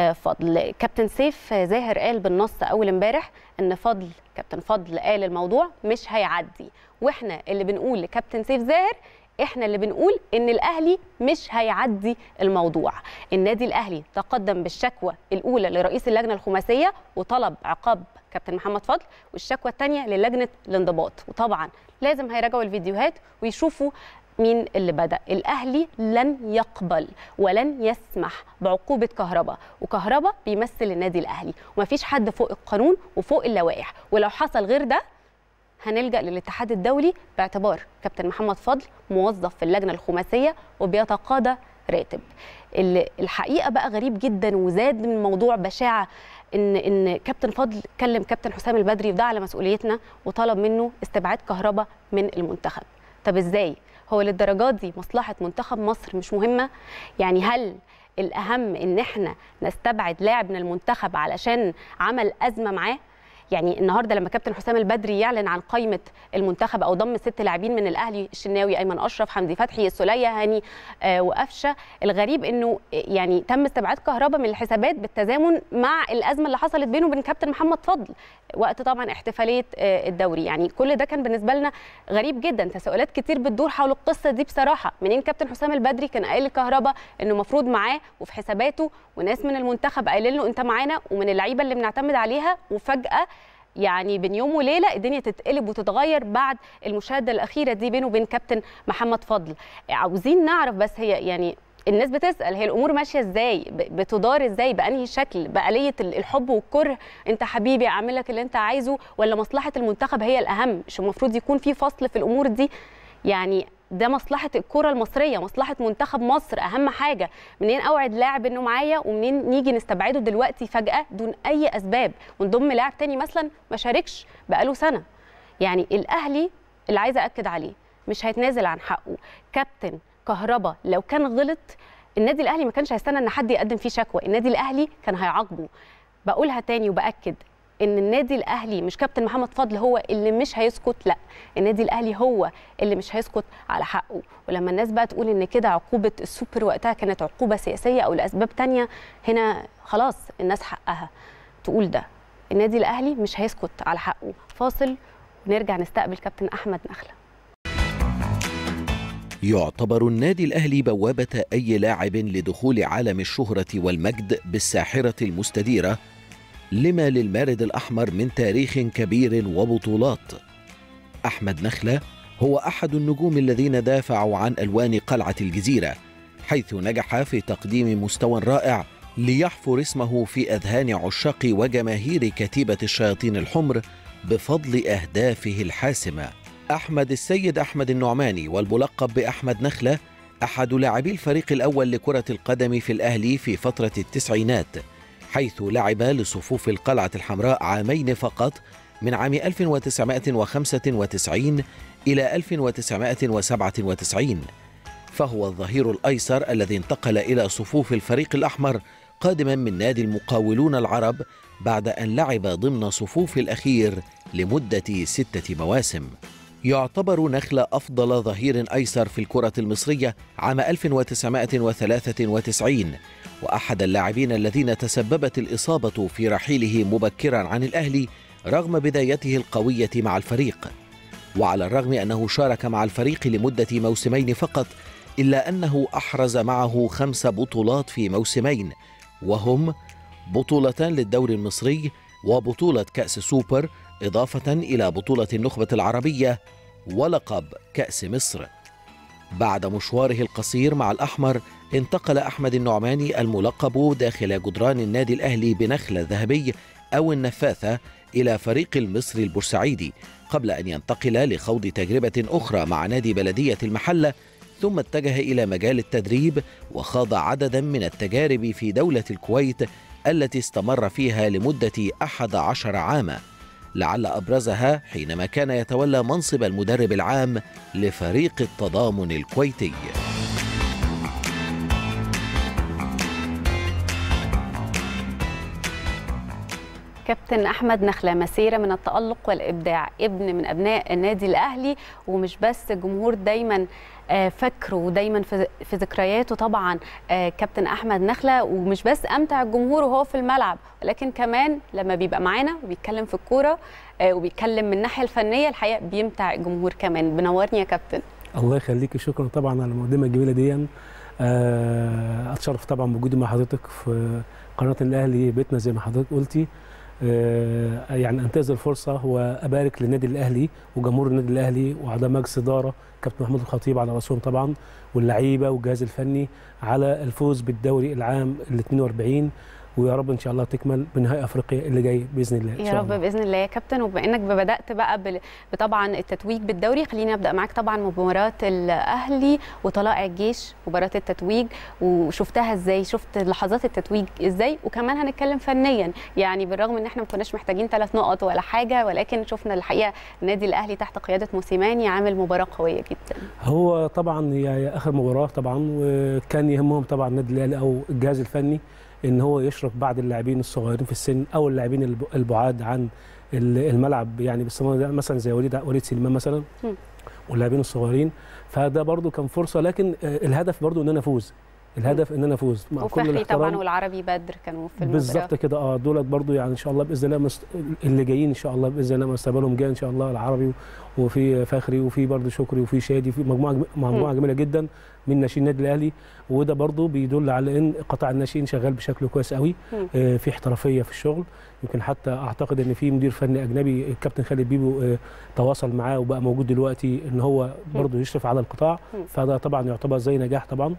فضل كابتن سيف زاهر قال بالنص اول امبارح ان فضل كابتن فضل قال الموضوع مش هيعدي واحنا اللي بنقول لكابتن سيف زاهر احنا اللي بنقول ان الاهلي مش هيعدي الموضوع النادي الاهلي تقدم بالشكوى الاولى لرئيس اللجنه الخماسيه وطلب عقاب كابتن محمد فضل والشكوى الثانيه للجنه الانضباط وطبعا لازم هيراجعوا الفيديوهات ويشوفوا مين اللي بدا الاهلي لن يقبل ولن يسمح بعقوبه كهرباء وكهرباء بيمثل النادي الاهلي ومفيش حد فوق القانون وفوق اللوائح ولو حصل غير ده هنلجا للاتحاد الدولي باعتبار كابتن محمد فضل موظف في اللجنه الخماسيه وبيتقاضى راتب الحقيقه بقى غريب جدا وزاد من الموضوع بشاعه ان ان كابتن فضل كلم كابتن حسام البدري وده على مسؤوليتنا وطلب منه استبعاد كهرباء من المنتخب طب ازاي هو للدرجات دي مصلحه منتخب مصر مش مهمه يعني هل الاهم ان احنا نستبعد لاعب من المنتخب علشان عمل ازمه معاه يعني النهارده لما كابتن حسام البدري يعلن عن قائمه المنتخب او ضم ست لاعبين من الاهلي الشناوي ايمن اشرف حمدي فتحي السوليه هاني آه وقفشه الغريب انه يعني تم استبعاد كهربا من الحسابات بالتزامن مع الازمه اللي حصلت بينه وبين كابتن محمد فضل وقت طبعا احتفاليه آه الدوري يعني كل ده كان بالنسبه لنا غريب جدا تساؤلات كتير بتدور حول القصه دي بصراحه منين كابتن حسام البدري كان قايل لكهربا انه المفروض معاه وفي حساباته وناس من المنتخب قايلين له انت معانا ومن اللعيبه اللي بنعتمد عليها وفجاه يعني بين يوم وليله الدنيا تتقلب وتتغير بعد المشاهده الاخيره دي بينه وبين كابتن محمد فضل عاوزين نعرف بس هي يعني الناس بتسال هي الامور ماشيه ازاي بتدار ازاي بانهي شكل باليه الحب والكره انت حبيبي اعمل لك اللي انت عايزه ولا مصلحه المنتخب هي الاهم مش المفروض يكون في فصل في الامور دي يعني ده مصلحه الكره المصريه مصلحه منتخب مصر اهم حاجه منين اوعد لاعب انه معايا ومنين نيجي نستبعده دلوقتي فجاه دون اي اسباب ونضم لاعب تاني مثلا ما شاركش بقاله سنه يعني الاهلي اللي عايزه اكد عليه مش هيتنازل عن حقه كابتن كهربا لو كان غلط النادي الاهلي ما كانش هيستنى ان حد يقدم فيه شكوى النادي الاهلي كان هيعاقبه بقولها تاني وباكد ان النادي الاهلي مش كابتن محمد فضل هو اللي مش هيسكت لا النادي الاهلي هو اللي مش هيسكت على حقه ولما الناس بقى تقول ان كده عقوبه السوبر وقتها كانت عقوبه سياسيه او لاسباب تانية هنا خلاص الناس حقها تقول ده النادي الاهلي مش هيسكت على حقه فاصل ونرجع نستقبل كابتن احمد نخله يعتبر النادي الأهلي بوابة أي لاعب لدخول عالم الشهرة والمجد بالساحرة المستديرة لما للمارد الأحمر من تاريخ كبير وبطولات أحمد نخلة هو أحد النجوم الذين دافعوا عن ألوان قلعة الجزيرة حيث نجح في تقديم مستوى رائع ليحفر اسمه في أذهان عشاق وجماهير كتيبة الشياطين الحمر بفضل أهدافه الحاسمة أحمد السيد أحمد النعماني والملقب بأحمد نخلة أحد لاعبي الفريق الأول لكرة القدم في الأهلي في فترة التسعينات حيث لعب لصفوف القلعة الحمراء عامين فقط من عام 1995 إلى 1997 فهو الظهير الأيسر الذي انتقل إلى صفوف الفريق الأحمر قادما من نادي المقاولون العرب بعد أن لعب ضمن صفوف الأخير لمدة ستة مواسم يعتبر نخلة أفضل ظهير أيسر في الكرة المصرية عام 1993 وأحد اللاعبين الذين تسببت الإصابة في رحيله مبكرا عن الأهلي رغم بدايته القوية مع الفريق وعلى الرغم أنه شارك مع الفريق لمدة موسمين فقط إلا أنه أحرز معه خمس بطولات في موسمين وهم بطولة للدوري المصري وبطولة كأس سوبر إضافة إلى بطولة النخبة العربية ولقب كأس مصر بعد مشواره القصير مع الأحمر انتقل أحمد النعماني الملقب داخل جدران النادي الأهلي بنخلة ذهبي أو النفاثة إلى فريق المصري البورسعيدي قبل أن ينتقل لخوض تجربة أخرى مع نادي بلدية المحلة ثم اتجه إلى مجال التدريب وخاض عددا من التجارب في دولة الكويت التي استمر فيها لمدة أحد عشر عاما لعل أبرزها حينما كان يتولى منصب المدرب العام لفريق التضامن الكويتي كابتن احمد نخله مسيره من التالق والابداع ابن من ابناء النادي الاهلي ومش بس الجمهور دايما آه، فاكره ودايما في في ذكرياته طبعا آه، كابتن احمد نخله ومش بس امتع الجمهور وهو في الملعب ولكن كمان لما بيبقى معانا وبيتكلم في الكوره آه، وبيتكلم من الناحيه الفنيه الحقيقه بيمتع الجمهور كمان بنورني يا كابتن الله يخليك شكرا طبعا على المقدمه الجميله دي آه، اتشرف طبعا بوجودي مع حضرتك في قناه الاهلي بيتنا زي ما حضرتك قلتي آه، يعني انتهز الفرصه وابارك للنادي الاهلي وجمهور النادي الاهلي واعضاء مجلس اداره كابتن محمود الخطيب على راسهم طبعا واللعيبه والجهاز الفني على الفوز بالدوري العام ال 42 ويا رب ان شاء الله تكمل بنهائي افريقيا اللي جاي باذن الله إن يا شاء رب الله. باذن الله يا كابتن وبما انك بدات بقى بال- بطبعا التتويج بالدوري خليني ابدا معاك طبعا مباراه الاهلي وطلائع الجيش مباراه التتويج وشفتها ازاي شفت لحظات التتويج ازاي وكمان هنتكلم فنيا يعني بالرغم ان احنا ما كناش محتاجين ثلاث نقط ولا حاجه ولكن شفنا الحقيقه النادي الاهلي تحت قياده موسيماني عامل مباراه قويه جدا هو طبعا هي اخر مباراه طبعا وكان يهمهم طبعا النادي الاهلي او الجهاز الفني ان هو يشرف بعض اللاعبين الصغيرين في السن او اللاعبين الب- البعاد عن ال- الملعب يعني باستمرار ده مثلا زي وليد وليد سليمان مثلا مم. واللاعبين الصغيرين فده برضو كان فرصه لكن آه، الهدف برضو ان انا افوز الهدف ان انا افوز مع كل وفخري الاحترام طبعا والعربي بدر كانوا في المباراه بالظبط كده اه دولت برضو يعني ان شاء الله باذن الله مست... اللي جايين ان شاء الله باذن الله مستقبلهم جاي ان شاء الله العربي وفي فخري وفي برضو شكري وفي شادي في مجموعه مجموعه جميله جدا من ناشئين النادي الاهلي وده برضو بيدل على ان قطاع الناشئين شغال بشكل كويس قوي مم. آه في احترافيه في الشغل يمكن حتى اعتقد ان في مدير فني اجنبي الكابتن خالد بيبو آه تواصل معاه وبقى موجود دلوقتي ان هو برضو يشرف على القطاع مم. فده طبعا يعتبر زي نجاح طبعا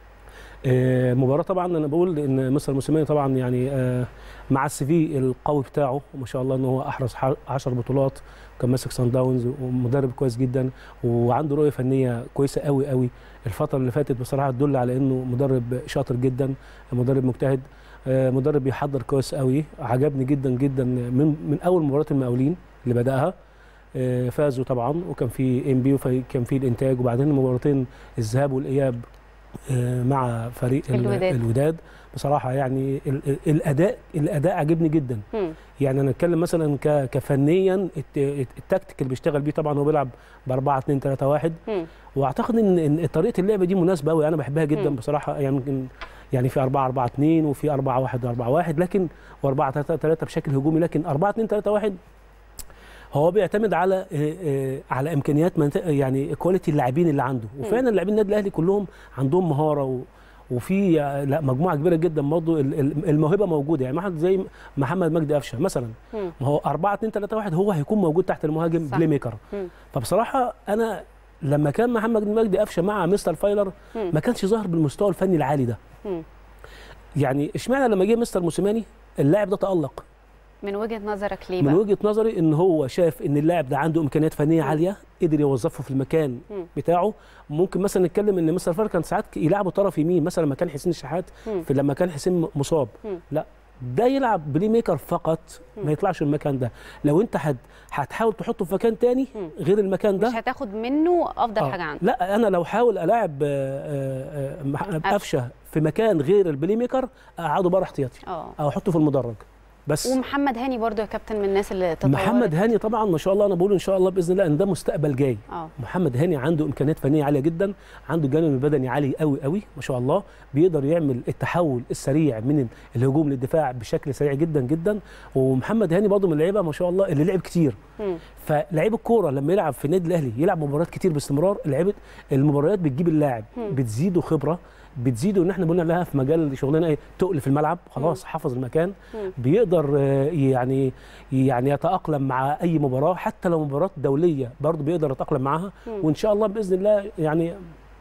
آه، مباراه طبعا انا بقول ان مستر موسيماني طبعا يعني آه، مع السي في القوي بتاعه ما شاء الله ان هو احرز 10 بطولات كان ماسك سان داونز ومدرب كويس جدا وعنده رؤيه فنيه كويسه قوي قوي الفتره اللي فاتت بصراحه تدل على انه مدرب شاطر جدا مدرب مجتهد آه، مدرب بيحضر كويس قوي عجبني جدا جدا من من اول مباراه المقاولين اللي بداها آه، فازوا طبعا وكان في ام بي وكان في الانتاج وبعدين المباراتين الذهاب والاياب آه، مع فريق ال- الوداد. الوداد بصراحه يعني ال- ال- الاداء الاداء عجبني جدا مم. يعني انا اتكلم مثلا ك- كفنيا الت- التكتيك اللي بيشتغل بيه طبعا هو بيلعب ب 4 2 3 1 مم. واعتقد ان إن طريقه اللعب دي مناسبه قوي انا بحبها جدا مم. بصراحه يعني يمكن يعني في 4 4 2 وفي 4 1 4 1 لكن و4 3 3 بشكل هجومي لكن 4 2 3 1 هو بيعتمد على آه، آه، على امكانيات منت- يعني كواليتي اللاعبين اللي عنده وفعلا لاعبين النادي الاهلي كلهم عندهم مهاره و وفي آه، لا مجموعه كبيره جدا برضه ال- ال- الموهبه موجوده يعني واحد زي محمد مجدي قفشه مثلا مم. ما هو 4 2 3 1 هو هيكون موجود تحت المهاجم صح. بلاي ميكر مم. فبصراحه انا لما كان محمد مجدي قفشه مع مستر فايلر مم. ما كانش ظاهر بالمستوى الفني العالي ده مم. يعني اشمعنى لما جه مستر موسيماني اللاعب ده تالق من وجهه نظرك ليه من بقى؟ وجهه نظري ان هو شاف ان اللاعب ده عنده امكانيات فنيه عاليه قدر يوظفه في المكان مم. بتاعه ممكن مثلا نتكلم ان مستر فايلر كان ساعات يلعبه طرف يمين مثلا لما كان حسين الشحات مم. في لما كان حسين مصاب مم. لا ده يلعب بلاي ميكر فقط ما يطلعش من المكان ده لو انت هت- هتحاول تحطه في مكان تاني مم. غير المكان ده مش هتاخد منه افضل آه. حاجه عنده لا انا لو حاول الاعب آه، آه، مح- قفشة. قفشه في مكان غير البلاي ميكر اقعده بره احتياطي اه او احطه في المدرج بس ومحمد هاني برضو يا كابتن من الناس اللي تطورت محمد هاني طبعا ما شاء الله انا بقول ان شاء الله باذن الله ان ده مستقبل جاي اه محمد هاني عنده امكانيات فنيه عاليه جدا عنده جانب بدني عالي قوي قوي ما شاء الله بيقدر يعمل التحول السريع من الهجوم للدفاع بشكل سريع جدا جدا ومحمد هاني برضه من اللعيبه ما شاء الله اللي لعب كتير مم. فلعيب الكوره لما يلعب في النادي الاهلي يلعب مباريات كتير باستمرار لعيبه المباريات بتجيب اللاعب مم. بتزيده خبره بتزيده ان احنا قلنا لها في مجال شغلنا ايه تقل في الملعب خلاص حافظ المكان مم. بيقدر آه، يعني يعني يتاقلم مع اي مباراه حتى لو مباراه دوليه برضه بيقدر يتاقلم معاها مم. وان شاء الله باذن الله يعني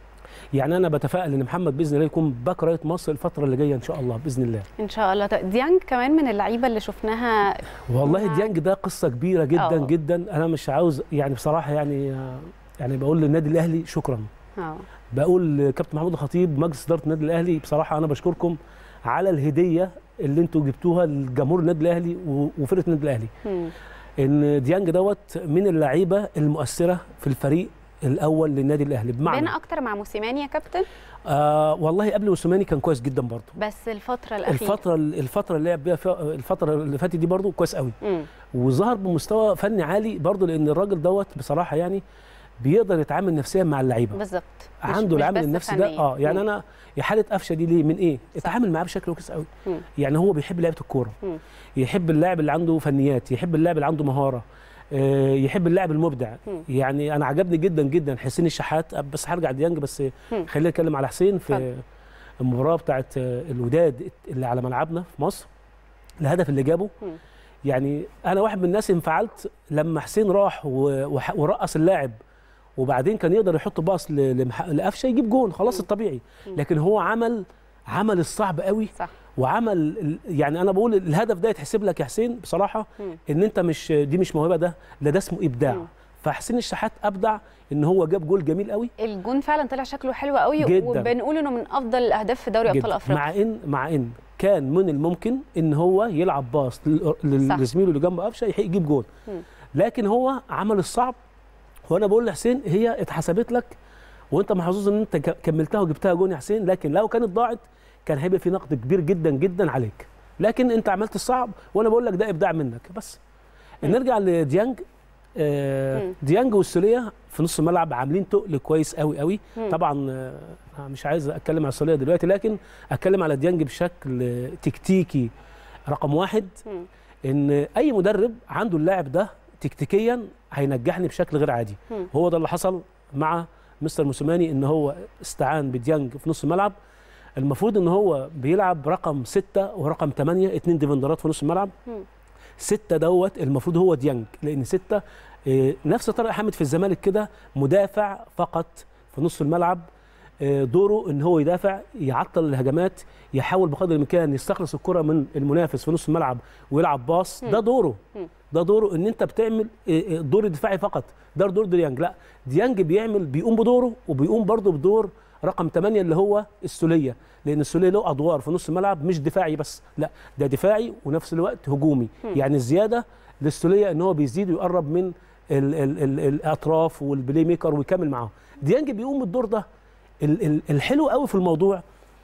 يعني انا بتفائل ان محمد باذن الله يكون باك رايت مصر الفتره اللي جايه ان شاء الله باذن الله ان شاء الله طيب ديانج كمان من اللعيبه اللي شفناها والله مع- ديانج ده قصه كبيره جدا آه. جدا انا مش عاوز يعني بصراحه يعني يعني بقول للنادي الاهلي شكرا اه بقول لكابتن محمود الخطيب مجلس اداره النادي الاهلي بصراحه انا بشكركم على الهديه اللي انتوا جبتوها لجمهور النادي الاهلي و- وفرقه النادي الاهلي مم. ان ديانج دوت من اللعيبه المؤثره في الفريق الاول للنادي الاهلي بمعنى بين اكتر مع موسيماني يا كابتن آه والله قبل موسيماني كان كويس جدا برضه بس الفتره الاخيره الفتره الفتره اللي لعب بيها فيها- الفتره اللي فاتت دي برضه كويس قوي مم. وظهر بمستوى فني عالي برضه لان الراجل دوت بصراحه يعني بيقدر يتعامل نفسيا مع اللعيبه بالظبط مش- عنده مش العامل بس النفسي ده فنيا. اه يعني مم. انا يا حاله قفشه دي ليه من ايه اتعامل معاه بشكل كويس قوي مم. يعني هو بيحب لعبه الكوره مم. يحب اللاعب اللي عنده فنيات يحب اللاعب اللي عنده مهاره آه، يحب اللاعب المبدع مم. يعني انا عجبني جدا جدا حسين الشحات بس هرجع ديانج بس مم. خلينا نتكلم على حسين في اتفضل. المباراه بتاعت آه، الوداد اللي على ملعبنا في مصر الهدف اللي جابه مم. يعني انا واحد من الناس انفعلت لما حسين راح و- وح- ورقص اللاعب وبعدين كان يقدر يحط باص ل- لمح- لقفشه يجيب جون خلاص مم. الطبيعي مم. لكن هو عمل عمل الصعب قوي صح وعمل ال- يعني انا بقول الهدف ده يتحسب لك يا حسين بصراحه مم. ان انت مش دي مش موهبه ده لا ده اسمه ابداع مم. فحسين الشحات ابدع ان هو جاب جول جميل قوي الجون فعلا طلع شكله حلو قوي جداً. وبنقول انه من افضل الاهداف في دوري ابطال جدا افريقيا مع ان مع ان كان من الممكن ان هو يلعب باص لل- لل- صح. لزميله اللي جنب قفشه يحق يجيب جول مم. لكن هو عمل الصعب وانا بقول لحسين هي اتحسبت لك وانت محظوظ ان انت ك- كملتها وجبتها جون يا حسين لكن لو كانت ضاعت كان هيبقى في نقد كبير جدا جدا عليك لكن انت عملت الصعب وانا بقول لك ده ابداع منك بس مم. نرجع لديانج آه مم. ديانج والسوليه في نص الملعب عاملين تقل كويس قوي قوي مم. طبعا طبعا آه، مش عايز اتكلم على السوليه دلوقتي لكن اتكلم على ديانج بشكل آه، تكتيكي رقم واحد مم. ان اي مدرب عنده اللاعب ده تكتيكيا هينجحني بشكل غير عادي مم. هو ده اللي حصل مع مستر موسيماني ان هو استعان بديانج في نص الملعب المفروض ان هو بيلعب رقم ستة ورقم ثمانية اتنين ديفندرات في نص الملعب مم. ستة دوت المفروض هو ديانج لان ستة آه، نفس طارق حامد في الزمالك كده مدافع فقط في نص الملعب آه، دوره ان هو يدافع يعطل الهجمات يحاول بقدر الامكان يستخلص الكره من المنافس في نص الملعب ويلعب باص مم. ده دوره مم. ده دوره ان انت بتعمل آه، آه، دور دفاعي فقط ده دور ديانج لا ديانج بيعمل بيقوم بدوره وبيقوم برضه بدور رقم 8 اللي هو السوليه لان السوليه له ادوار في نص الملعب مش دفاعي بس لا ده دفاعي ونفس الوقت هجومي مم. يعني الزياده للسوليه ان هو بيزيد ويقرب من ال ال ال الاطراف والبلاي ميكر ويكمل معاهم ديانج بيقوم بالدور ده ال ال الحلو قوي في الموضوع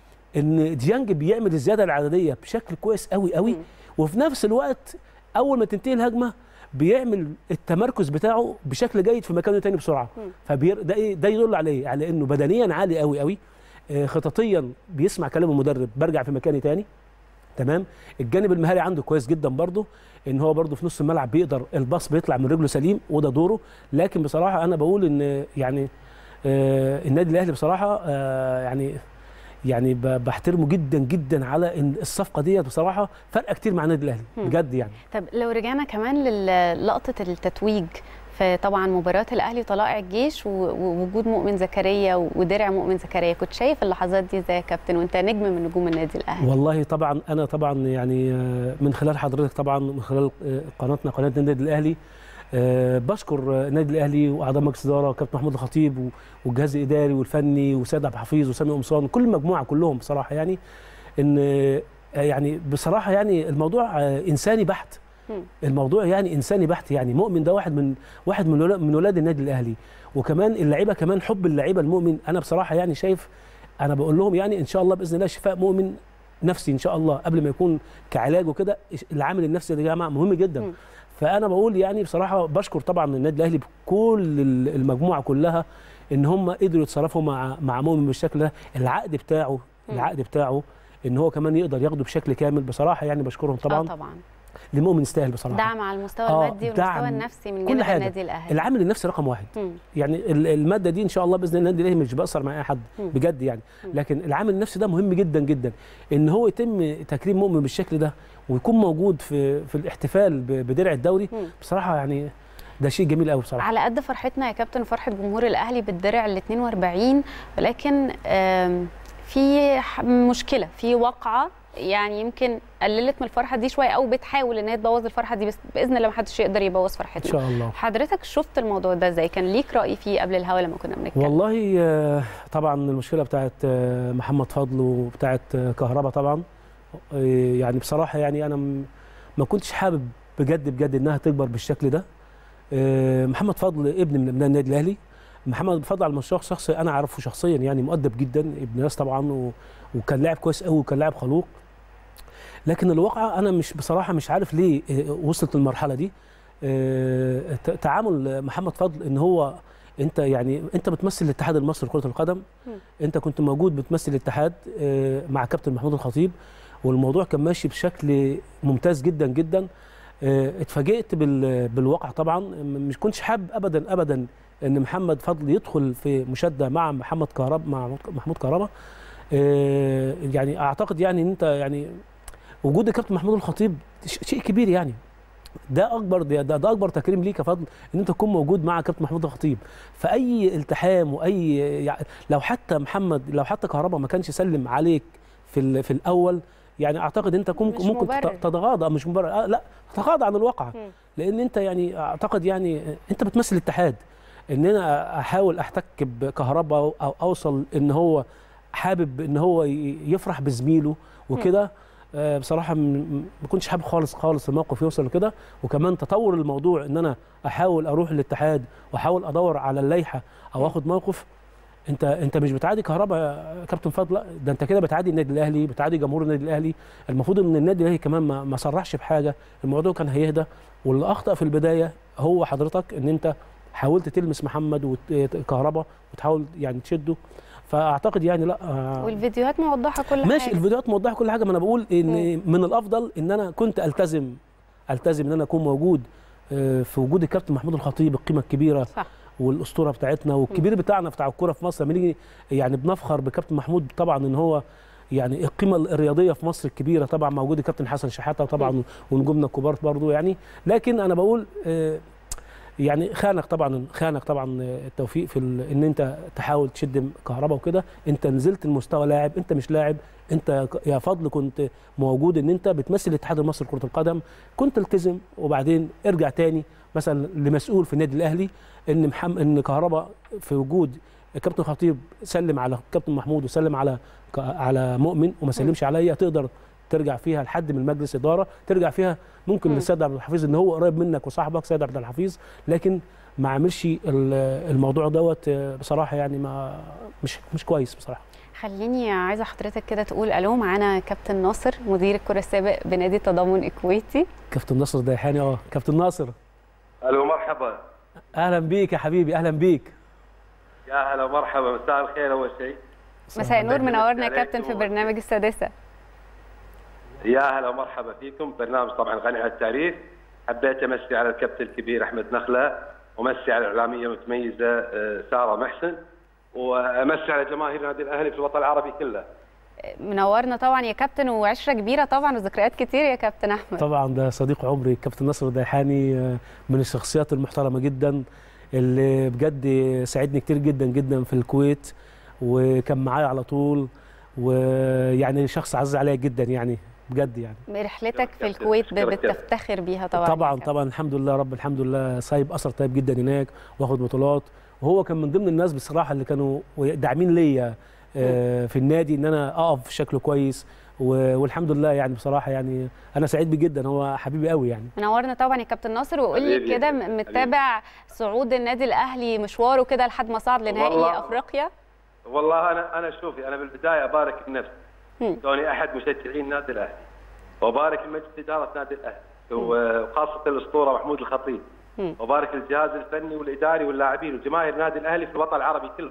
ان ديانج بيعمل الزياده العدديه بشكل كويس قوي قوي مم. وفي نفس الوقت اول ما تنتهي الهجمه بيعمل التمركز بتاعه بشكل جيد في مكانه تاني بسرعه مم. فبير ده ايه ده يدل عليه على انه بدنيا عالي قوي قوي آه، خططيا بيسمع كلام المدرب برجع في مكاني تاني تمام الجانب المهاري عنده كويس جدا برضه ان هو برضه في نص الملعب بيقدر الباص بيطلع من رجله سليم وده دوره لكن بصراحه انا بقول ان يعني آه النادي الاهلي بصراحه آه يعني يعني ب- بحترمه جدا جدا على ان الصفقه ديت بصراحه فرقه كتير مع النادي الاهلي مم. بجد يعني طب لو رجعنا كمان للقطه التتويج في طبعا مباراه الاهلي وطلائع الجيش و- ووجود مؤمن زكريا ودرع مؤمن زكريا كنت شايف اللحظات دي ازاي يا كابتن وانت نجم من نجوم النادي الاهلي والله طبعا انا طبعا يعني آه، من خلال حضرتك طبعا من خلال آه، قناتنا قناه النادي الاهلي آه، بشكر آه، النادي الاهلي واعضاء مجلس الاداره وكابتن محمود الخطيب و- والجهاز الاداري والفني وسيد عبد الحفيظ وسامي قمصان كل المجموعه كلهم بصراحه يعني ان آه، يعني بصراحه يعني الموضوع آه، انساني بحت مم. الموضوع يعني انساني بحت يعني مؤمن ده واحد من واحد من ولا- من ولاد النادي الاهلي وكمان اللعيبه كمان حب اللعيبه المؤمن انا بصراحه يعني شايف انا بقول لهم يعني ان شاء الله باذن الله شفاء مؤمن نفسي ان شاء الله قبل ما يكون كعلاج وكده العامل النفسي ده يا جماعه مهم جدا مم. فانا بقول يعني بصراحه بشكر طبعا النادي الاهلي بكل ال- المجموعه كلها ان هم قدروا يتصرفوا مع مع مؤمن بالشكل ده العقد بتاعه مم. العقد بتاعه ان هو كمان يقدر ياخده بشكل كامل بصراحه يعني بشكرهم طبعا طبعا آه طبعا لمؤمن يستاهل بصراحه دعم على المستوى آه، المادي والمستوى دعم النفسي من كل جانب حاجة. النادي الاهلي العامل النفسي رقم واحد مم. يعني ال- الماده دي ان شاء الله باذن الله النادي الاهلي مش بيأثر مع اي حد مم. بجد يعني مم. لكن العامل النفسي ده مهم جدا جدا ان هو يتم تكريم مؤمن بالشكل ده ويكون موجود في في الاحتفال ب- بدرع الدوري مم. بصراحه يعني ده شيء جميل قوي بصراحه على قد فرحتنا يا كابتن فرحه جمهور الاهلي بالدرع ال 42 ولكن آم، في ح- مشكله في واقعه يعني يمكن قللت من الفرحه دي شويه او بتحاول ان هي تبوظ الفرحه دي بس باذن الله ما حدش يقدر يبوظ ان فرحتنا شاء الله حضرتك شفت الموضوع ده ازاي كان ليك راي فيه قبل الهوا لما كنا بنتكلم والله آه، طبعا المشكله بتاعت آه، محمد فضل وبتاعت آه، كهربا طبعا آه، يعني بصراحه يعني انا م- ما كنتش حابب بجد بجد انها تكبر بالشكل ده آه، محمد فضل ابن من ابناء النادي الاهلي محمد فضل على المستوى الشخصي انا اعرفه شخصيا يعني مؤدب جدا ابن ناس طبعا و- وكان لاعب كويس قوي وكان لاعب خلوق لكن الواقعه انا مش بصراحه مش عارف ليه آه، وصلت للمرحله دي آه، ت- تعامل محمد فضل ان هو انت يعني انت بتمثل الاتحاد المصري لكره القدم مم. انت كنت موجود بتمثل الاتحاد آه، مع كابتن محمود الخطيب والموضوع كان ماشي بشكل ممتاز جدا جدا آه، اتفاجئت بال- بالواقع طبعا م- مش كنتش حابب ابدا ابدا ان محمد فضل يدخل في مشاده مع محمد كهربا مع محمود كهربا آه، يعني اعتقد يعني ان انت يعني وجود الكابتن محمود الخطيب ش- شيء كبير يعني ده اكبر ده, ده, ده اكبر تكريم ليك يا فضل ان انت تكون موجود مع كابتن محمود الخطيب فاي التحام واي يعني لو حتى محمد لو حتى كهربا ما كانش سلم عليك في ال- في الاول يعني اعتقد انت كم- مش ممكن مبرر. تت- تتغاضى مش مبرر آه لا تتغاضى عن الواقع مم. لان انت يعني اعتقد يعني انت بتمثل الاتحاد ان انا احاول احتك بكهربا او اوصل ان هو حابب ان هو ي- يفرح بزميله وكده آه، بصراحه م- م- ما كنتش حابب خالص خالص الموقف يوصل لكده وكمان تطور الموضوع ان انا احاول اروح الاتحاد واحاول ادور على اللائحه او اخد موقف انت انت مش بتعادي كهربا يا كابتن فضل لا ده انت كده بتعادي النادي الاهلي بتعادي جمهور النادي الاهلي المفروض ان النادي الاهلي كمان ما, ما صرحش بحاجه الموضوع كان هيهدى واللي اخطا في البدايه هو حضرتك ان انت حاولت تلمس محمد وكهربا وتحاول يعني تشده فاعتقد يعني لا آه، والفيديوهات موضحه كل ماشي حاجه الفيديوهات موضحه كل حاجه ما انا بقول ان من الافضل ان انا كنت التزم التزم ان انا اكون موجود آه، في وجود الكابتن محمود الخطيب القيمه الكبيره صح والاسطوره بتاعتنا والكبير بتاعنا بتاع الكوره في مصر لما نيجي يعني بنفخر بكابتن محمود طبعا ان هو يعني القيمه الرياضيه في مصر الكبيره طبعا موجود الكابتن حسن شحاته طبعا ونجومنا الكبار برضو يعني لكن انا بقول آه، يعني خانك طبعا خانك طبعا التوفيق في ال- ان انت تحاول تشد كهربا وكده انت نزلت المستوى لاعب انت مش لاعب انت ك- يا فضل كنت موجود ان انت بتمثل الاتحاد المصري لكره القدم كنت التزم وبعدين ارجع تاني مثلا لمسؤول في النادي الاهلي ان محمد ان كهربا في وجود الكابتن خطيب سلم على كابتن محمود وسلم على ك- على مؤمن وما سلمش عليا تقدر ترجع فيها لحد من مجلس اداره ترجع فيها ممكن مم. للسيد عبد الحفيظ ان هو قريب منك وصاحبك سيد عبد الحفيظ لكن ما عملش ال- الموضوع دوت آه، بصراحه يعني ما مش مش كويس بصراحه خليني عايزه حضرتك كده تقول الو معانا كابتن ناصر مدير الكره السابق بنادي التضامن الكويتي كابتن ناصر ديحاني اه كابتن ناصر الو مرحبا اهلا بيك يا حبيبي اهلا بيك يا هلا مرحبا مساء الخير اول شيء مساء النور عليكم. منورنا يا عليكم. كابتن في برنامج السادسه يا هلا مرحبا فيكم برنامج طبعا غني عن التعريف حبيت امسي على الكابتن الكبير احمد نخله وامسي على الاعلاميه المتميزه آه، ساره محسن وامسي على جماهير النادي الاهلي في الوطن العربي كله منورنا طبعا يا كابتن وعشره كبيره طبعا وذكريات كتير يا كابتن احمد طبعا ده صديق عمري كابتن ناصر الديحاني آه، من الشخصيات المحترمه جدا اللي بجد ساعدني كتير جدا جدا في الكويت وكان معايا على طول ويعني شخص عزيز عليا جدا يعني بجد يعني رحلتك في كابتن، الكويت ب- أشكرك يا بتفتخر بيها طبعا طبعا يا كابتن. طبعا الحمد لله رب الحمد لله سايب اثر طيب جدا هناك واخد بطولات وهو كان من ضمن الناس بصراحه اللي كانوا داعمين ليا آه، في النادي ان انا اقف بشكل كويس و- والحمد لله يعني بصراحه يعني انا سعيد بيه جدا هو حبيبي قوي يعني منورنا طبعا يا كابتن ناصر وقول لي حبيبي، كده م- متابع صعود النادي الاهلي مشواره كده لحد ما صعد لنهائي والله. افريقيا والله انا انا شوفي انا بالبدايه ابارك بنفسي مم. كوني احد مشجعين نادي الاهلي وبارك لمجلس اداره نادي الاهلي وخاصه الاسطوره محمود الخطيب مم. وبارك للجهاز الفني والاداري واللاعبين وجماهير نادي الاهلي في الوطن العربي كله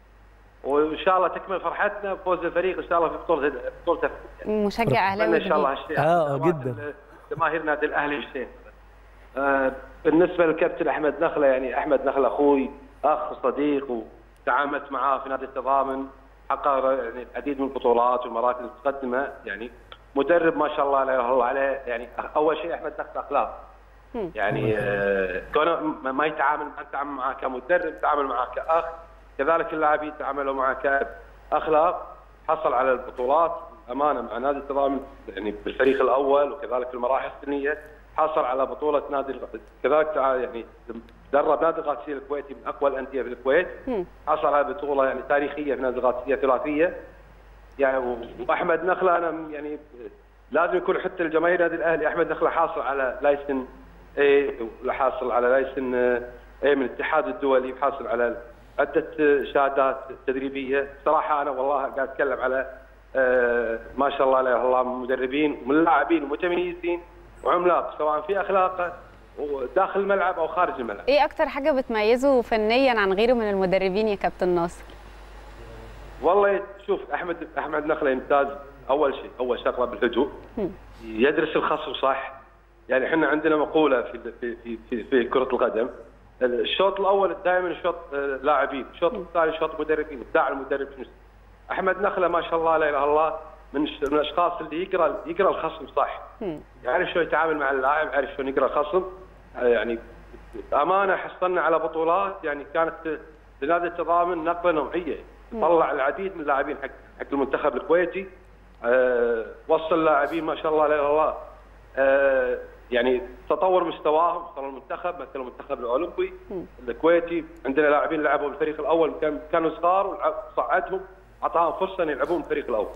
وان شاء الله تكمل فرحتنا بفوز الفريق ان شاء الله في بطوله بطوله مشجع اهلاوي ان شاء الله كبير. هالشيء آه، جداً. جماهير نادي الاهلي والشيء آه، بالنسبه للكابتن احمد نخله يعني احمد نخله اخوي اخ وصديق وتعاملت معاه في نادي التضامن حقق يعني العديد من البطولات والمراكز المتقدمه يعني مدرب ما شاء الله لا اله الا الله عليه يعني اول شيء احمد نخله اخلاق مم. يعني آه، كونه ما- ما يتعامل ما يتعامل معاه كمدرب يتعامل معاه كاخ كذلك اللاعبين تعاملوا معاه كاخلاق حصل على البطولات امانه مع نادي التضامن يعني بالفريق الاول وكذلك في المراحل السنيه حصل على بطوله نادي الغ- كذلك تع- يعني درب نادي القادسيه الكويتي من اقوى الانديه في الكويت مم. حصل على بطوله يعني تاريخيه في نادي القادسيه ثلاثيه يعني و- واحمد نخله انا م- يعني لازم يكون حتى الجماهير نادي الاهلي احمد نخله حاصل على لايسن اي وحاصل على لايسن اي من الاتحاد الدولي وحاصل على عده شهادات تدريبيه صراحه انا والله قاعد اتكلم على آه، ما شاء الله لا إله إلا الله من مدربين ومن لاعبين متميزين وعملاق سواء في اخلاقه وداخل الملعب او خارج الملعب ايه اكتر حاجه بتميزه فنيا عن غيره من المدربين يا كابتن ناصر والله شوف احمد احمد نخله يمتاز اول شيء اول شغله بالهجوم يدرس الخصم صح يعني احنا عندنا مقوله في في في, في, في كره القدم الشوط الاول دائما شوط آه، لاعبين الشوط الثاني شوط مدربين ابداع المدرب في نفسه. احمد نخله ما شاء الله لا اله الا الله من الش- من الاشخاص اللي يقرا يقرا الخصم صح مم. يعرف شلون يتعامل مع اللاعب يعرف شلون يقرا الخصم آه، يعني امانه حصلنا على بطولات يعني كانت لنادي التضامن نقله نوعيه طلع العديد من اللاعبين حق حق المنتخب الكويتي أه وصل لاعبين ما شاء الله لا اله الا الله أه يعني تطور مستواهم وصلوا المنتخب مثل المنتخب الاولمبي الكويتي عندنا لاعبين لعبوا بالفريق الاول كان كانوا صغار وصعدهم اعطاهم فرصه ان يلعبون بالفريق الاول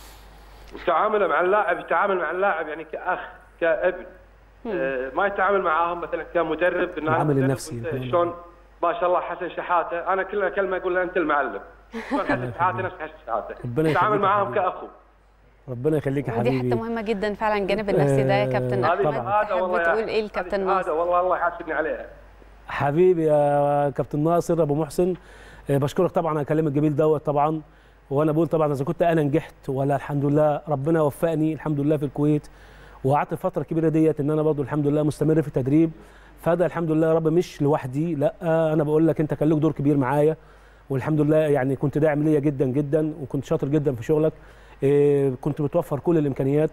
وتعامله مع اللاعب يتعامل مع اللاعب يعني كاخ كابن آه، ما يتعامل معاهم مثلا كمدرب إن أنا العامل مدرب النفسي. وأنت شلون ما شاء الله حسن شحاته انا كل كلمه اقول له انت المعلم شلون حسن شحاته نفس حسن شحاته ربنا يتعامل يخليك يا معاهم حبيبي. كاخو ربنا يخليك يا ودي حته حبيبي مهمه جدا فعلا الجانب النفسي ده يا كابتن آه، احمد طبعاً. هذا والله تحب يا تقول أخي. ايه الكابتن هذه ناصر شهادة والله الله يحاسبني عليها حبيبي يا كابتن ناصر ابو محسن آه، بشكرك طبعا على الكلام الجميل دوت طبعا وانا بقول طبعا اذا كنت انا نجحت ولا الحمد لله ربنا وفقني الحمد لله في الكويت وقعدت الفتره الكبيره ديت ان انا برضو الحمد لله مستمر في التدريب فده الحمد لله يا رب مش لوحدي لا انا بقول لك انت كان لك دور كبير معايا والحمد لله يعني كنت داعم ليا جدا جدا وكنت شاطر جدا في شغلك آه، كنت بتوفر كل الامكانيات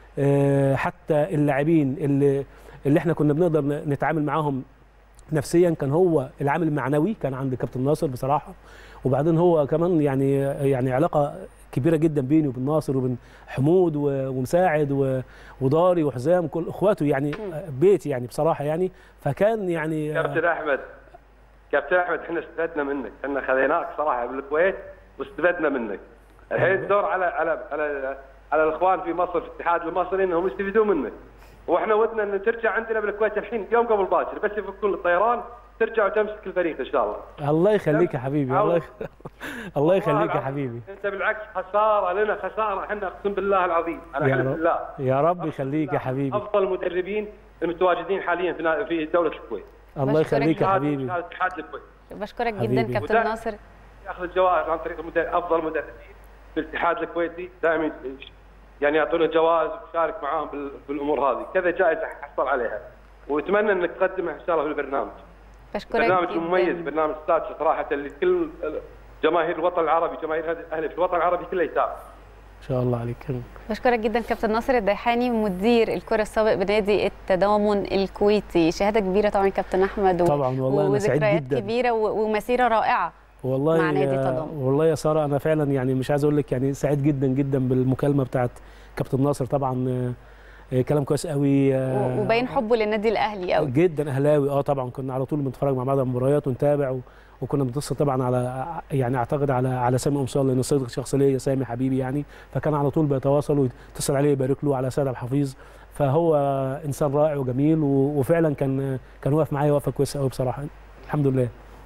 آه، حتى اللاعبين اللي اللي احنا كنا بنقدر نتعامل معاهم نفسيا كان هو العامل المعنوي كان عند كابتن ناصر بصراحه وبعدين هو كمان يعني يعني علاقه كبيره جدا بيني وبين ناصر وبين حمود و- ومساعد و- وداري وحزام كل اخواته يعني بيتي يعني بصراحه يعني فكان يعني كابتن احمد كابتن احمد احنا استفدنا منك احنا خذيناك صراحه بالكويت واستفدنا منك الحين الدور على على على على الاخوان في مصر في الاتحاد المصري انهم يستفيدون منك واحنا ودنا ان ترجع عندنا بالكويت الحين يوم قبل باكر بس يفكون الطيران ترجع وتمسك الفريق ان شاء الله الله يخليك يا حبيبي الله يخ... الله يخليك يا العظيم. حبيبي انت بالعكس خساره لنا خساره احنا اقسم بالله العظيم انا يا احلف رب بالله يا رب يخليك يا حبيبي افضل المدربين المتواجدين حاليا في نا- في دوله الكويت الله بشكرك يخليك يا هذا- حبيبي هذا اتحاد الكويت بشكرك حبيبي. جدا كابتن وده- ناصر ياخذ الجوائز عن طريق المدرب افضل مدربين في الاتحاد الكويتي دائما يعني يعطونه جوائز ويشارك معاهم بال- بالامور هذه كذا جائزه حصل عليها واتمنى انك تقدمها ان شاء الله في البرنامج بشكرك برنامج جدا مميز برنامج استاذ صراحه اللي كل جماهير الوطن العربي جماهير هذه الاهلي في الوطن العربي كله يتابع ان شاء الله عليك بشكرك جدا كابتن ناصر الديحاني مدير الكره السابق بنادي التضامن الكويتي شهاده كبيره طبعا كابتن احمد و... طبعا والله أنا سعيد وذكريات جداً. كبيره و... ومسيره رائعه والله مع نادي يا- التضامن. والله يا ساره انا فعلا يعني مش عايز اقول لك يعني سعيد جدا جدا بالمكالمه بتاعت كابتن ناصر طبعا آه، آه، كلام كويس قوي آه، و- وباين حبه للنادي الاهلي قوي جدا اهلاوي اه طبعا كنا على طول بنتفرج مع بعض على المباريات ونتابع و... وكنا بنتصل طبعا على يعني اعتقد على على سامي قمصان لان صديق شخص ليا سامي حبيبي يعني فكان على طول بيتواصل ويتصل عليه يبارك له على سيد عبد الحفيظ فهو انسان رائع وجميل و... وفعلا كان كان واقف معايا وقفه كويسه قوي بصراحه الحمد لله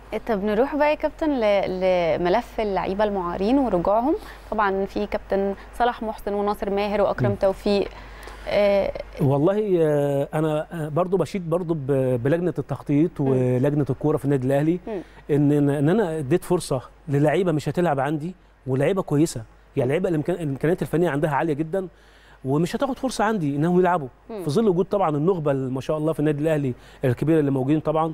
طب نروح بقى يا كابتن ل- لملف اللعيبه المعارين ورجوعهم طبعا في كابتن صلاح محسن وناصر ماهر واكرم توفيق آه، والله آه، انا آه، برضو بشيد برضو ب- بلجنه التخطيط ولجنه الكوره في النادي الاهلي مم. ان ان إن انا اديت فرصه للعيبه مش هتلعب عندي ولعيبه كويسه يعني لعيبه الإمكان- الامكانيات الفنيه عندها عاليه جدا ومش هتاخد فرصه عندي انهم يلعبوا مم. في ظل وجود طبعا النخبه اللي ما شاء الله في النادي الاهلي الكبيره اللي موجودين طبعا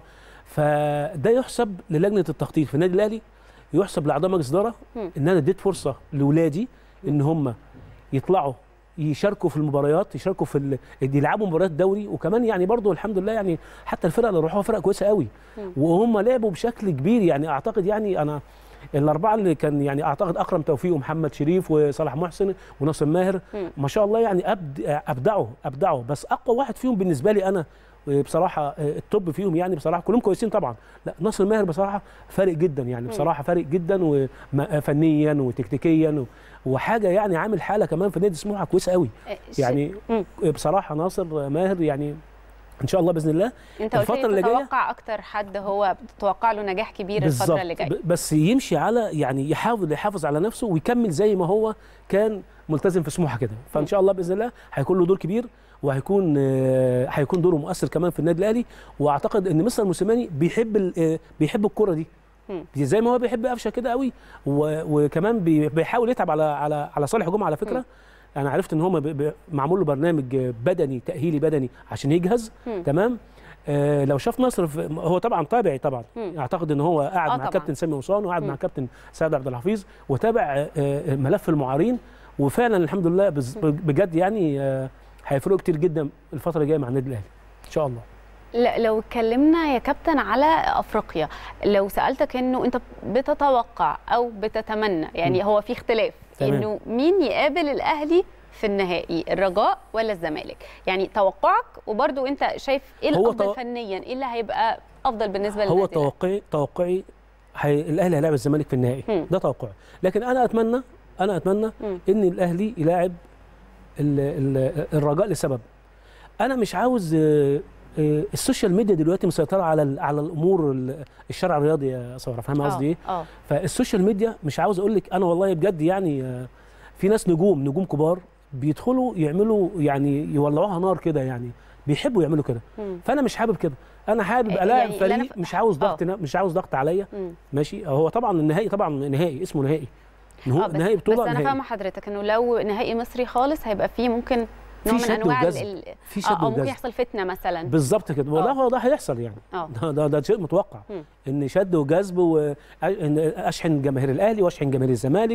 فده يحسب للجنه التخطيط في النادي الاهلي يحسب لاعضاء مجلس اداره مم. ان انا اديت فرصه لاولادي ان هم يطلعوا يشاركوا في المباريات يشاركوا في ال... يلعبوا مباريات دوري وكمان يعني برضو الحمد لله يعني حتى الفرق اللي راحوها فرق كويسه قوي مم. وهم لعبوا بشكل كبير يعني اعتقد يعني انا الاربعه اللي كان يعني اعتقد اكرم توفيق ومحمد شريف وصلاح محسن وناصر ماهر مم. ما شاء الله يعني أبد... ابدعوا ابدعوا بس اقوى واحد فيهم بالنسبه لي انا بصراحه التوب فيهم يعني بصراحه كلهم كويسين طبعا لا ناصر ماهر بصراحه فارق جدا يعني بصراحه فارق جدا وفنيا وتكتيكيا و... وحاجه يعني عامل حاله كمان في نادي سموحه كويسه قوي آه، ش- يعني مم. بصراحه ناصر ماهر يعني ان شاء الله باذن الله انت قلت الفترة لي اللي جاية- تتوقع اكتر حد هو تتوقع له نجاح كبير بالظبط الفتره اللي جايه ب- بس يمشي على يعني يحاول يحافظ على نفسه ويكمل زي ما هو كان ملتزم في سموحه كده فان شاء الله باذن الله هيكون له دور كبير وهيكون آه، هيكون دوره مؤثر كمان في النادي الاهلي واعتقد ان مستر موسيماني بيحب ال- آه، بيحب الكره دي مم. زي ما هو بيحب قفشه كده قوي و- وكمان بي- بيحاول يتعب على على على صالح جمعه على فكره مم. انا عرفت ان هم ب- ب- معمول له برنامج بدني تاهيلي بدني عشان يجهز مم. تمام آه لو شاف نصر في هو طبعا تابعي طبعا مم. اعتقد ان هو قاعد آه مع طبعاً. كابتن سامي قمصان وقاعد مم. مع كابتن سعد عبد الحفيظ وتابع آه، آه، ملف المعارين وفعلا الحمد لله بز- بجد يعني آه، هيفرقوا كتير جدا الفتره الجايه مع النادي الاهلي ان شاء الله لا لو اتكلمنا يا كابتن على افريقيا لو سالتك انه انت بتتوقع او بتتمنى يعني هو في اختلاف تمام. انه مين يقابل الاهلي في النهائي الرجاء ولا الزمالك يعني توقعك وبرضو انت شايف ايه هو الافضل تو- فنيا ايه اللي هيبقى افضل بالنسبه هو للنادي الأهلي؟ توقعي توقعي هي الاهلي هيلاعب الزمالك في النهائي مم. ده توقعي لكن انا اتمنى انا اتمنى مم. ان الاهلي يلاعب ال- ال- الرجاء لسبب انا مش عاوز آه، آه، السوشيال ميديا دلوقتي مسيطره على ال- على الامور ال- الشارع الرياضي يا ساره فاهمه قصدي ايه اه فالسوشيال ميديا مش عاوز اقول لك انا والله بجد يعني آه، في ناس نجوم نجوم كبار بيدخلوا يعملوا يعني يولعوها نار كده يعني بيحبوا يعملوا كده مم. فانا مش حابب كده انا حابب يعني الاعب اللي أنا فريق ف- مش عاوز ضغط مش عاوز ضغط عليا مم. ماشي هو طبعا النهائي طبعا نهائي اسمه نهائي اه بس, نهائي بطوله بس انا نهائي. فاهمه حضرتك انه لو نهائي مصري خالص هيبقى فيه ممكن نوع في من شد انواع ال- وجذب. ال- في آه، شد او ممكن وجذب. يحصل فتنه مثلا بالظبط كده وده آه. هو ده هيحصل يعني اه ده ده, ده شيء متوقع مم. ان شد وجذب وان اشحن جماهير الاهلي واشحن جماهير الزمالك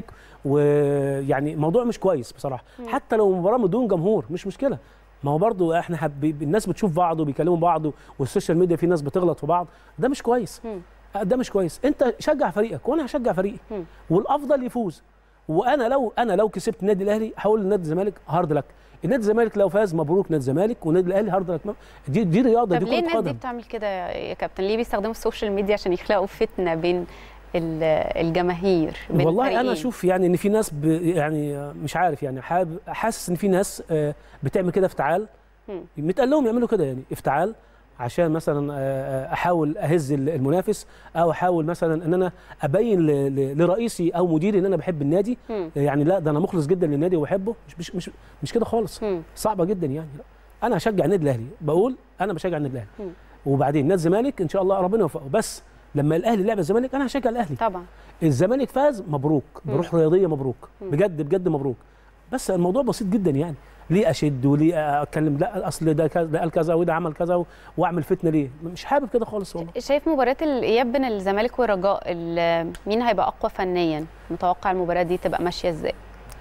ويعني موضوع مش كويس بصراحه مم. حتى لو مباراه بدون جمهور مش مشكله ما هو برضو احنا حب... الناس بتشوف بعض وبيكلموا بعض والسوشيال ميديا في ناس بتغلط في بعض ده مش كويس مم. ده مش كويس انت شجع فريقك وانا هشجع فريقي مم. والافضل يفوز وانا لو انا لو كسبت النادي الاهلي هقول لنادي الزمالك هارد لك النادي الزمالك لو فاز مبروك نادي الزمالك والنادي الاهلي هارد لك دي دي رياضه طب دي ليه كره الناس دي قدم بتعمل كده يا كابتن ليه بيستخدموا السوشيال ميديا عشان يخلقوا فتنه بين ال- الجماهير بين والله انا الفريقين؟ اشوف يعني ان في ناس ب يعني مش عارف يعني حابب حاسس ان في ناس آه، بتعمل كده افتعال مم. متقال لهم يعملوا كده يعني افتعال عشان مثلا آه، احاول اهز المنافس او احاول مثلا ان انا ابين ل- ل- لرئيسي او مديري ان انا بحب النادي مم. يعني لا ده انا مخلص جدا للنادي وبحبه مش مش مش, مش كده خالص مم. صعبه جدا يعني لا. انا هشجع النادي الاهلي بقول انا بشجع النادي مم. الاهلي وبعدين نادي الزمالك ان شاء الله ربنا يوفقه بس لما الاهلي لعب الزمالك انا هشجع الاهلي طبعا الزمالك فاز مبروك مم. بروح رياضيه مبروك مم. بجد بجد مبروك بس الموضوع بسيط جدا يعني ليه اشد وليه اتكلم لا اصل ده كذا ده قال كذا وده عمل كذا و- واعمل فتنه ليه مش حابب كده خالص والله شايف مباراة الإياب بين الزمالك والرجاء ال- مين هيبقى أقوى فنيا؟ متوقع المباراة دي تبقى ماشية إزاي؟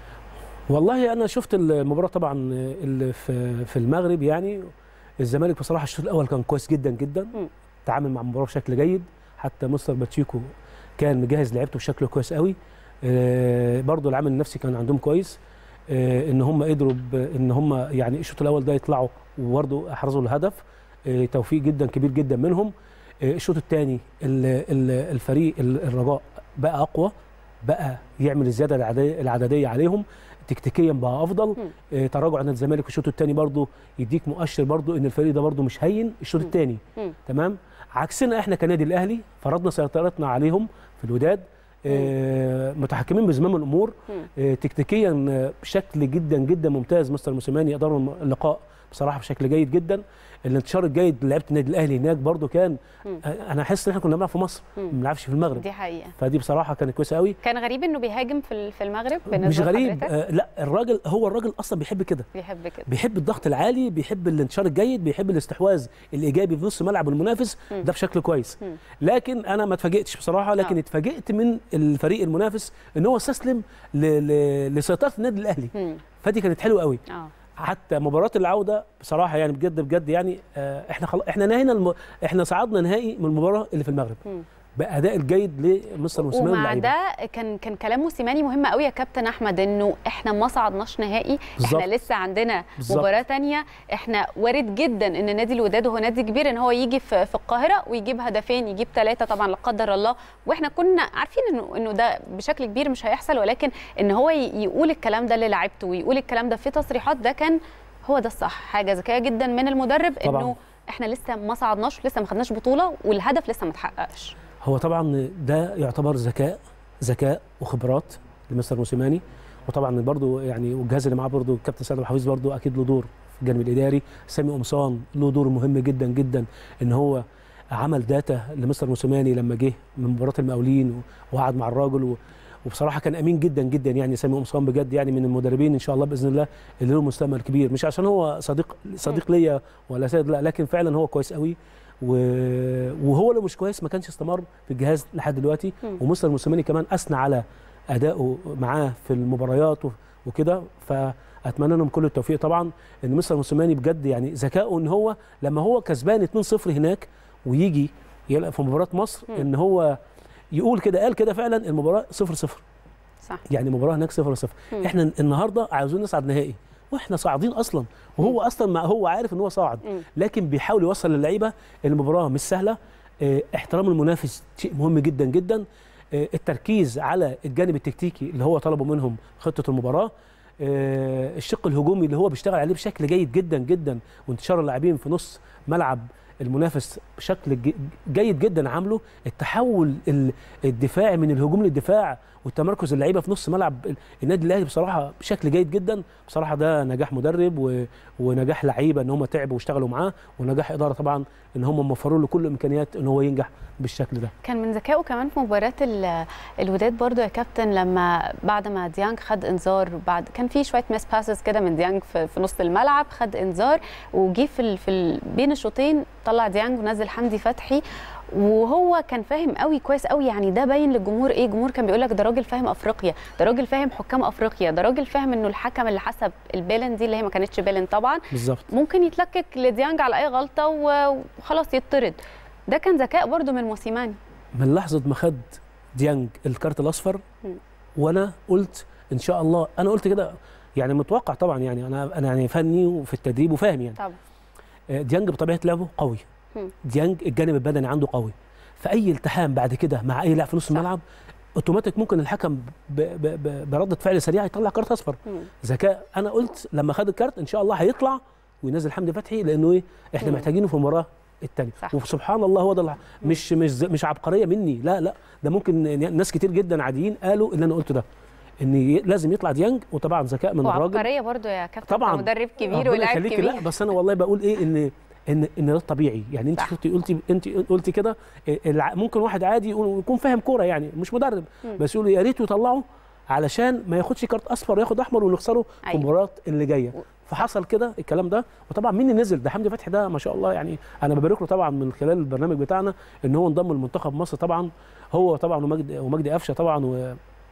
والله انا شفت المباراه طبعا اللي في في المغرب يعني الزمالك بصراحه الشوط الاول كان كويس جدا جدا مم. تعامل مع المباراه بشكل جيد حتى مستر باتشيكو كان مجهز لعيبته بشكل كويس قوي آه، برضو العامل النفسي كان عندهم كويس آه، ان هم قدروا ب- ان هم يعني الشوط الاول ده يطلعوا وبرضو احرزوا الهدف آه، توفيق جدا كبير جدا منهم آه، الشوط الثاني الفريق ال- الرجاء بقى اقوى بقى يعمل الزياده العدديه العدديه عليهم تكتيكيا بقى افضل آه، تراجع نادي الزمالك في الشوط الثاني برضو يديك مؤشر برضو ان الفريق ده برضو مش هين الشوط الثاني مم. تمام عكسنا احنا كنادي الاهلي فرضنا سيطرتنا عليهم في الوداد آه، متحكمين بزمام الامور آه، تكتيكيا آه، بشكل جدا جدا ممتاز مستر موسيماني ادار الم- اللقاء بصراحه بشكل جيد جدا الانتشار الجيد لعيبه النادي الاهلي هناك برضو كان آه، انا احس ان احنا كنا بنلعب في مصر ما بنلعبش في المغرب دي حقيقه فدي بصراحه كانت كويسه قوي كان غريب انه بيهاجم في ال- في المغرب مش بالنسبة غريب لحضرتك؟ آه لا الراجل هو الراجل اصلا بيحب كده بيحب كده بيحب الضغط العالي بيحب الانتشار الجيد بيحب الاستحواذ الايجابي في نص ملعب المنافس ده بشكل كويس لكن انا ما اتفاجئتش بصراحه لكن آه. اتفاجئت من الفريق المنافس ان هو استسلم ل... ل... لسيطره النادي الاهلي مم. فدي كانت حلوه قوي اه حتى مباراه العوده بصراحه يعني بجد بجد يعني آه احنا خل... احنا نهينا الم... احنا صعدنا نهائي من المباراه اللي في المغرب مم. باداء الجيد لمستر موسيماني ومع واللعيبة. ده كان كان كلام موسيماني مهم قوي يا كابتن احمد انه احنا ما صعدناش نهائي بالظبط. احنا لسه عندنا بالظبط. مباراه تانية احنا وارد جدا ان نادي الوداد وهو نادي كبير ان هو يجي في, في القاهره ويجيب هدفين يجيب ثلاثه طبعا لا قدر الله واحنا كنا عارفين انه انه ده بشكل كبير مش هيحصل ولكن ان هو ي- يقول الكلام ده للاعيبته ويقول الكلام ده في تصريحات ده كان هو ده الصح حاجه ذكيه جدا من المدرب طبعاً. انه احنا لسه ما صعدناش لسه ما خدناش بطوله والهدف لسه ما اتحققش هو طبعا ده يعتبر ذكاء ذكاء وخبرات لمستر موسيماني وطبعا برضو يعني والجهاز اللي معاه برضو الكابتن سيد الحفيظ برضو اكيد له دور في الجانب الاداري سامي قمصان له دور مهم جدا جدا ان هو عمل داتا لمستر موسيماني لما جه من مباراه المقاولين وقعد مع الراجل و وبصراحه كان امين جدا جدا يعني سامي قمصان بجد يعني من المدربين ان شاء الله باذن الله اللي له مستقبل كبير مش عشان هو صديق صديق ليا ولا سيد لا لكن فعلا هو كويس قوي و- وهو لو مش كويس ما كانش استمر في الجهاز لحد دلوقتي ومستر موسيماني كمان اثنى على ادائه معاه في المباريات و- وكده فاتمنى لهم كل التوفيق طبعا ان مستر موسيماني بجد يعني ذكائه ان هو لما هو كسبان 2-0 هناك ويجي يلعب في مباراه مصر ان هو يقول كده قال كده فعلا المباراه 0-0 صح يعني مباراه هناك 0 0 احنا النهارده عاوزين نصعد نهائي واحنا صاعدين اصلا وهو اصلا ما هو عارف ان هو صاعد مم. لكن بيحاول يوصل للعيبه إن المباراه مش سهله اه، احترام المنافس شيء مهم جدا جدا اه، التركيز على الجانب التكتيكي اللي هو طلبه منهم خطه المباراه اه، الشق الهجومي اللي هو بيشتغل عليه بشكل جيد جدا جدا وانتشار اللاعبين في نص ملعب المنافس بشكل ج- جيد جدا عامله التحول ال- الدفاعي من الهجوم للدفاع والتمركز اللعيبه في نص ملعب ال- النادي الاهلي بصراحه بشكل جيد جدا بصراحه ده نجاح مدرب و... ونجاح لعيبه ان هم تعبوا واشتغلوا معاه ونجاح اداره طبعا ان هم موفروا له كل الامكانيات ان هو ينجح بالشكل ده كان من ذكائه كمان في مباراة ال- الوداد برضو يا كابتن لما بعد ما ديانج خد انذار بعد كان في شوية ميس باسز كده من ديانج في, في نص الملعب خد انذار وجي في ال في ال بين الشوطين طلع ديانج ونزل حمدي فتحي وهو كان فاهم قوي كويس قوي يعني ده باين للجمهور ايه الجمهور كان بيقول لك ده راجل فاهم افريقيا ده راجل فاهم حكام افريقيا ده راجل فاهم انه الحكم اللي حسب البيلن دي اللي هي ما كانتش بيلن طبعا بالظبط ممكن يتلكك لديانج على اي غلطه و- وخلاص يطرد ده كان ذكاء برضو من موسيماني من لحظه ما خد ديانج الكارت الاصفر مم. وانا قلت ان شاء الله انا قلت كده يعني متوقع طبعا يعني انا انا يعني فني وفي التدريب وفاهم يعني طبعا آه، ديانج بطبيعه لعبه قوي مم. ديانج الجانب البدني عنده قوي فاي التحام بعد كده مع اي لاعب في نص صح. الملعب اوتوماتيك ممكن الحكم ب ب ب برده فعل سريعه يطلع كارت اصفر مم. ذكاء انا قلت لما خد الكارت ان شاء الله هيطلع وينزل حمدي فتحي لانه ايه احنا مم. محتاجينه في المباراه الثانيه صح. وسبحان الله هو ده الع- مش مش ز- مش عبقريه مني لا لا ده ممكن ناس كتير جدا عاديين قالوا اللي انا قلته ده ان ي- لازم يطلع ديانج وطبعا ذكاء من الراجل وعبقريه برضو يا كابتن طبعا أنت مدرب كبير ربنا ولاعب يخليكي. كبير لا بس انا والله بقول ايه ان ان ان ده الطبيعي يعني انت صح. شفتي قلتي انت قلتي كده إيه، الع- ممكن واحد عادي يقول يكون فاهم كوره يعني مش مدرب مم. بس يقول يا ريت يطلعه علشان ما ياخدش كارت اصفر وياخد احمر ونخسره في أيوة. المباراه اللي جايه و- فحصل كده الكلام ده وطبعا مين اللي نزل ده حمدي فتحي ده ما شاء الله يعني انا ببارك له طبعا من خلال البرنامج بتاعنا ان هو انضم لمنتخب مصر طبعا هو طبعا ومجدي ومجدي قفشه طبعا و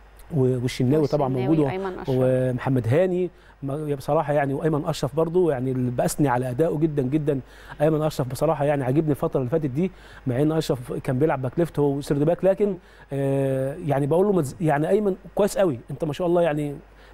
و- والشناوي طبعا والشناوي موجود وأيمن أشرف. ومحمد هاني ما- بصراحه يعني وايمن اشرف برضو يعني اللي بأثني على ادائه جدا جدا ايمن اشرف بصراحه يعني عاجبني الفتره اللي فاتت دي مع ان اشرف كان بيلعب باك ليفت هو سيرد باك لكن آه يعني بقول له متز- يعني ايمن كويس قوي انت ما شاء الله يعني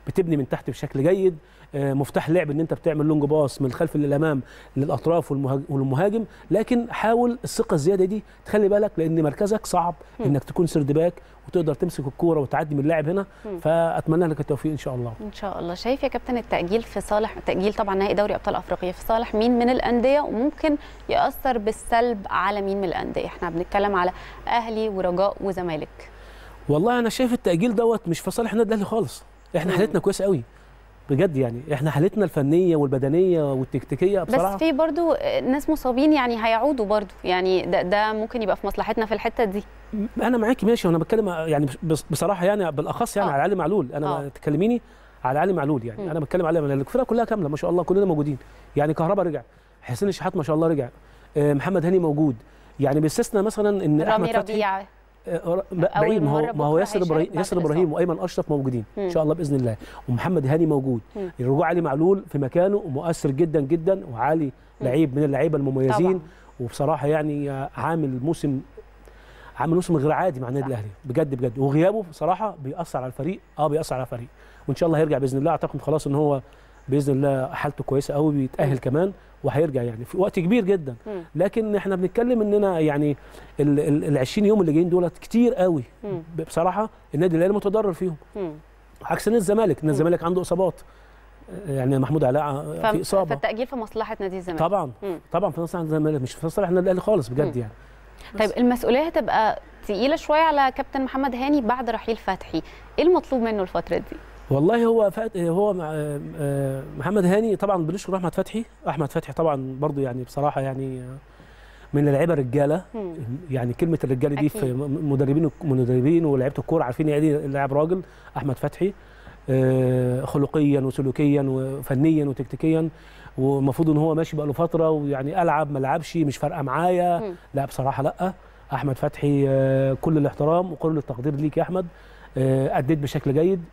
بتبني من تحت بشكل جيد آه، مفتاح لعب ان انت بتعمل لونج باص من الخلف للامام للاطراف والمهاج- والمهاجم لكن حاول الثقه الزياده دي تخلي بالك لان مركزك صعب انك تكون سرد باك وتقدر تمسك الكوره وتعدي من اللاعب هنا فاتمنى لك التوفيق ان شاء الله ان شاء الله شايف يا كابتن التاجيل في صالح تاجيل طبعا نهائي دوري ابطال افريقيا في صالح مين من الانديه وممكن ياثر بالسلب على مين من الانديه احنا بنتكلم على اهلي ورجاء وزمالك والله انا شايف التاجيل دوت مش في صالح النادي الاهلي خالص احنا مم. حالتنا كويسه قوي بجد يعني احنا حالتنا الفنيه والبدنيه والتكتيكيه بصراحه بس في برضو ناس مصابين يعني هيعودوا برضو يعني ده, ده ممكن يبقى في مصلحتنا في الحته دي انا معاكي ماشي وانا بتكلم يعني بس- بصراحه يعني بالاخص يعني آه. على علي معلول انا آه. ما تكلميني على علي معلول يعني مم. انا بتكلم على معلول الفرقه كلها كامله ما شاء الله كلنا موجودين يعني كهربا رجع حسين الشحات ما شاء الله رجع آه، محمد هاني موجود يعني باستثناء مثلا ان احمد رامي فتحي ربيع آه، بعيد ما هو المهرب ما هو بكرة ياسر هيشارك ابراهيم بعد ياسر الإصابة. ابراهيم وايمن اشرف موجودين مم. ان شاء الله باذن الله ومحمد هاني موجود مم. رجوع علي معلول في مكانه ومؤثر جدا جدا وعلي لعيب من اللعيبه المميزين طبعا وبصراحه يعني عامل موسم عامل موسم غير عادي مع النادي صح. الاهلي بجد بجد وغيابه بصراحه بيأثر على الفريق اه بيأثر على الفريق وان شاء الله هيرجع باذن الله اعتقد خلاص ان هو باذن الله حالته كويسه قوي بيتأهل كمان وهيرجع يعني في وقت كبير جدا مم. لكن احنا بنتكلم اننا يعني ال ال- ال 20 يوم اللي جايين دولت كتير قوي مم. بصراحه النادي الاهلي متضرر فيهم مم. عكس نادي الزمالك ان الزمالك عنده اصابات يعني محمود علاء ف- في اصابه فالتاجيل في مصلحه نادي الزمالك طبعا مم. طبعا في مصلحه الزمالك مش في مصلحه النادي الاهلي خالص بجد مم. يعني طيب المسؤوليه هتبقى تقيله شويه على كابتن محمد هاني بعد رحيل فتحي ايه المطلوب منه الفتره دي والله هو فات هو مع آه، محمد هاني طبعا بنشكر احمد فتحي احمد فتحي طبعا برضو يعني بصراحه يعني آه، من اللعيبه الرجاله مم. يعني كلمه الرجاله دي في أكيد. م- مدربين مدربين ولاعيبه الكوره عارفين يعني ايه لاعب راجل احمد فتحي آه، خلقيا وسلوكيا وفنيا وتكتيكيا والمفروض ان هو ماشي بقى له فتره ويعني العب ما العبش مش فارقه معايا مم. لا بصراحه لا احمد فتحي آه، كل الاحترام وكل التقدير ليك يا احمد آه، اديت بشكل جيد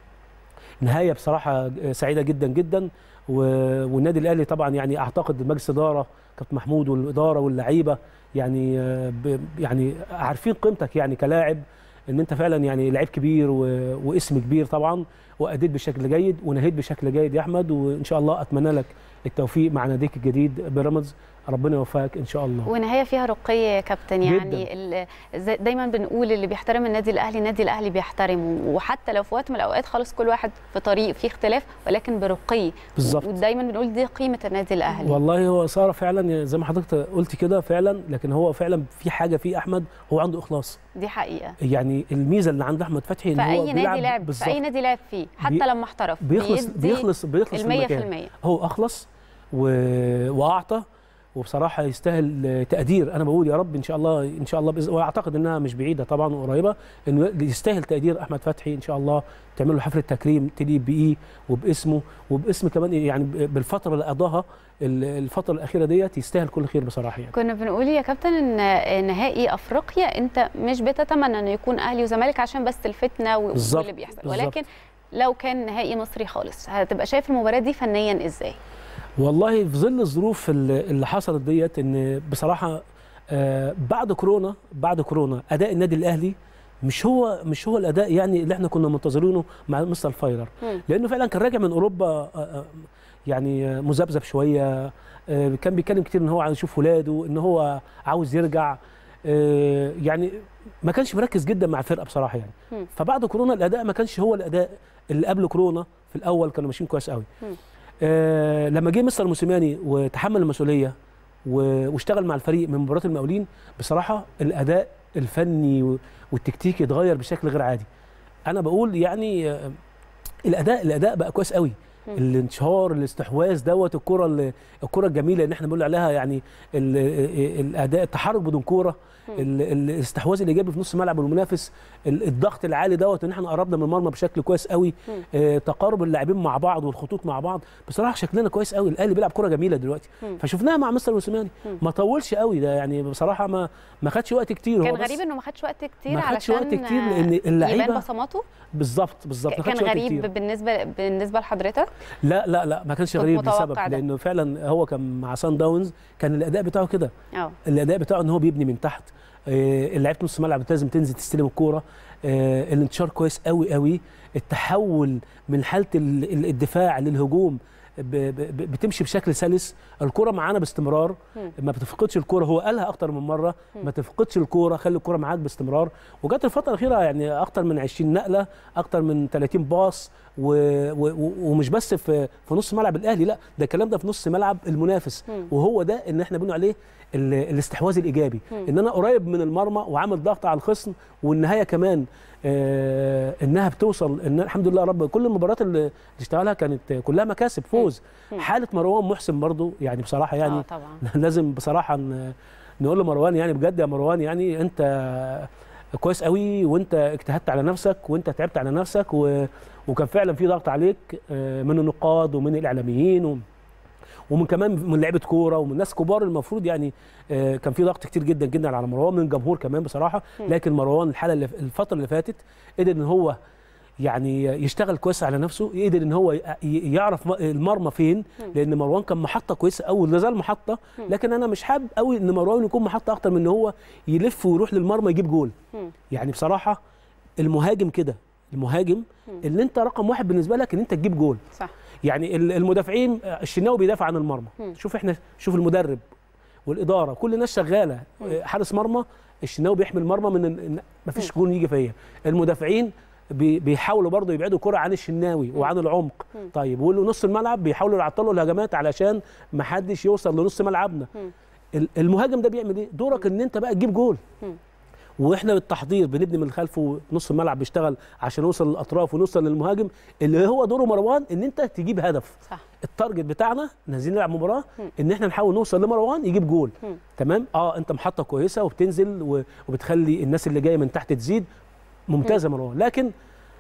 نهايه بصراحه آه، سعيده جدا جدا و- والنادي الاهلي طبعا يعني اعتقد مجلس اداره كابتن محمود والاداره واللعيبه يعني آه، ب- يعني عارفين قيمتك يعني كلاعب ان انت فعلا يعني لعيب كبير و- واسم كبير طبعا واديت بشكل جيد ونهيت بشكل جيد يا احمد وان شاء الله اتمنى لك التوفيق مع ناديك الجديد بيراميدز ربنا يوفقك ان شاء الله ونهايه فيها رقي يا كابتن يعني ال- زي- دايما بنقول اللي بيحترم النادي الاهلي النادي الاهلي بيحترمه وحتى لو في وقت من الاوقات خلاص كل واحد في طريق في اختلاف ولكن برقي بالظبط. ودايما بنقول دي قيمه النادي الاهلي والله هو صار فعلا زي ما حضرتك قلت كده فعلا لكن هو فعلا في حاجه في احمد هو عنده اخلاص دي حقيقه يعني الميزه اللي عند احمد فتحي ان في هو اي نادي بيلعب لعب في بالظبط. اي نادي لعب فيه حتى بي- لما احترف بيخلص بيدي بيخلص بيخلص في المية في المكان المية هو اخلص و... واعطى وبصراحه يستاهل تقدير انا بقول يا رب ان شاء الله ان شاء الله بإذن... واعتقد انها مش بعيده طبعا وقريبه انه يستاهل تقدير احمد فتحي ان شاء الله تعمل له حفله تكريم تليق بيه وباسمه وباسم كمان يعني بالفتره اللي قضاها ال- الفتره الاخيره ديت يستاهل كل خير بصراحه يعني كنا بنقول يا كابتن ان نهائي افريقيا انت مش بتتمنى انه يكون اهلي وزمالك عشان بس الفتنه و- بالظبط، واللي بيحصل بالظبط. ولكن لو كان نهائي مصري خالص هتبقى شايف المباراه دي فنيا ازاي والله في ظل الظروف اللي اللي حصلت ديت ان بصراحه آه، بعد كورونا بعد كورونا اداء النادي الاهلي مش هو مش هو الاداء يعني اللي احنا كنا منتظرينه مع مستر فايلر مم. لانه فعلا كان راجع من اوروبا آه، آه، يعني آه، مذبذب شويه آه، كان بيتكلم كتير ان هو عايز يشوف ولاده ان هو عاوز يرجع آه، يعني ما كانش مركز جدا مع الفرقه بصراحه يعني مم. فبعد كورونا الاداء ما كانش هو الاداء اللي قبل كورونا في الاول كانوا ماشيين كويس قوي مم. آه لما جه مستر موسيماني وتحمل المسؤوليه و- واشتغل مع الفريق من مباراه المقاولين بصراحه الاداء الفني و- والتكتيكي اتغير بشكل غير عادي انا بقول يعني آه، الاداء الاداء بقى كويس قوي مم. الانشهار الاستحواذ دوت الكره اللي- الكره الجميله اللي احنا بنقول عليها يعني ال- الاداء التحرك بدون كوره ال- ال- الاستحواذ الايجابي في نص ملعب المنافس ال- الضغط العالي دوت ان احنا قربنا من المرمى بشكل كويس قوي مم. آه تقارب اللاعبين مع بعض والخطوط مع بعض بصراحه شكلنا كويس قوي الاهلي بيلعب كره جميله دلوقتي مم. فشفناها مع مستر موسيماني مم. ما طولش قوي ده يعني بصراحه ما ما خدش وقت كتير كان هو بس غريب انه ما خدش وقت كتير ما خدش علشان وقت كتير آه، لان يبان اللعيبه بصماته بالظبط بالظبط ما كان خدش وقت غريب كتير بالنسبه بالنسبه لحضرتك لا لا لا ما كانش كنت غريب متوقع لسبب ده. لانه فعلا هو كان مع سان داونز كان الاداء بتاعه كده اه الاداء بتاعه ان هو بيبني من تحت آه، لعيبه نص الملعب لازم تنزل تستلم الكوره آه، الانتشار كويس قوي قوي التحول من حاله ال- ال- الدفاع للهجوم ب- ب- ب- بتمشي بشكل سلس الكرة معانا باستمرار ما بتفقدش الكرة هو قالها اكتر من مرة ما تفقدش الكرة خلي الكرة معاك باستمرار وجت الفترة الأخيرة يعني اكتر من 20 نقلة اكتر من 30 باص و... و... و- ومش بس في في نص ملعب الاهلي لا ده الكلام ده في نص ملعب المنافس وهو ده اللي احنا بنقول عليه ال... الاستحواذ الايجابي ان انا قريب من المرمى وعامل ضغط على الخصم والنهايه كمان آه انها بتوصل ان الحمد لله يا رب كل المباريات اللي اللي اشتغلها كانت كلها مكاسب فوز حاله مروان محسن برضو يعني بصراحه يعني اه طبعا لازم بصراحه ن- نقول لمروان يعني بجد يا مروان يعني انت كويس قوي وانت اجتهدت على نفسك وانت تعبت على نفسك و... وكان فعلا في ضغط عليك آه، من النقاد ومن الاعلاميين و... ومن كمان من لعيبه كوره ومن ناس كبار المفروض يعني آه، كان في ضغط كتير جدا جدا على مروان من الجمهور كمان بصراحه لكن مروان الحاله اللي الفتره اللي فاتت قدر ان هو يعني يشتغل كويس على نفسه يقدر ان هو ي- ي- يعرف م- المرمى فين لان مروان كان محطه كويسه قوي لا زال محطه لكن انا مش حابب قوي ان مروان يكون محطه اكتر من ان هو يلف ويروح للمرمى يجيب جول يعني بصراحه المهاجم كده المهاجم اللي انت رقم واحد بالنسبه لك ان انت تجيب جول صح يعني ال- المدافعين آه، الشناوي بيدافع عن المرمى شوف احنا شوف المدرب والاداره كل الناس شغاله آه، حارس مرمى الشناوي بيحمي المرمى من ان مفيش جول يجي فيا المدافعين بي- بيحاولوا برضه يبعدوا كرة عن الشناوي وعن العمق طيب واللي نص الملعب بيحاولوا يعطلوا الهجمات علشان ما حدش يوصل لنص ملعبنا ال- المهاجم ده بيعمل ايه دورك ان انت بقى تجيب جول واحنا بالتحضير بنبني من الخلف ونص الملعب بيشتغل عشان نوصل للاطراف ونوصل للمهاجم اللي هو دوره مروان ان انت تجيب هدف صح التارجت بتاعنا نازلين نلعب مباراه ان احنا نحاول نوصل لمروان يجيب جول تمام اه انت محطه كويسه وبتنزل و- وبتخلي الناس اللي جايه من تحت تزيد ممتازه يا مروان لكن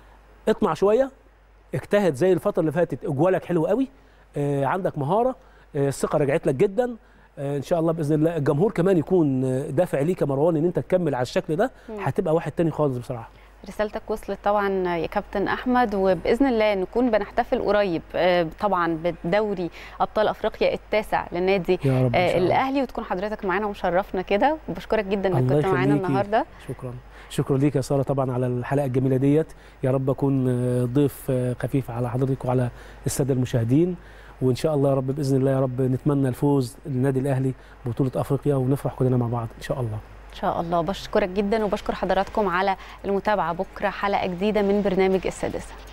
اطمع شويه اجتهد زي الفتره اللي فاتت اجوالك حلو قوي آه عندك مهاره آه الثقه رجعت لك جدا آه ان شاء الله باذن الله الجمهور كمان يكون آه، دافع ليك يا مروان ان انت تكمل على الشكل ده هتبقى واحد تاني خالص بصراحه رسالتك وصلت طبعا يا كابتن احمد وباذن الله نكون بنحتفل قريب آه، طبعا بالدوري ابطال افريقيا التاسع للنادي يا رب إن آه، شاء الله. الاهلي وتكون حضرتك معانا ومشرفنا كده وبشكرك جدا انك الله كنت معانا يخليكي. النهارده شكرا شكرا ليك يا ساره طبعا على الحلقه الجميله ديت يا رب اكون آه، ضيف آه، خفيف على حضرتك وعلى الساده المشاهدين وان شاء الله يا رب باذن الله يا رب نتمنى الفوز للنادي الاهلي ببطوله افريقيا ونفرح كلنا مع بعض ان شاء الله ان شاء الله بشكرك جدا وبشكر حضراتكم على المتابعه بكره حلقه جديده من برنامج السادسه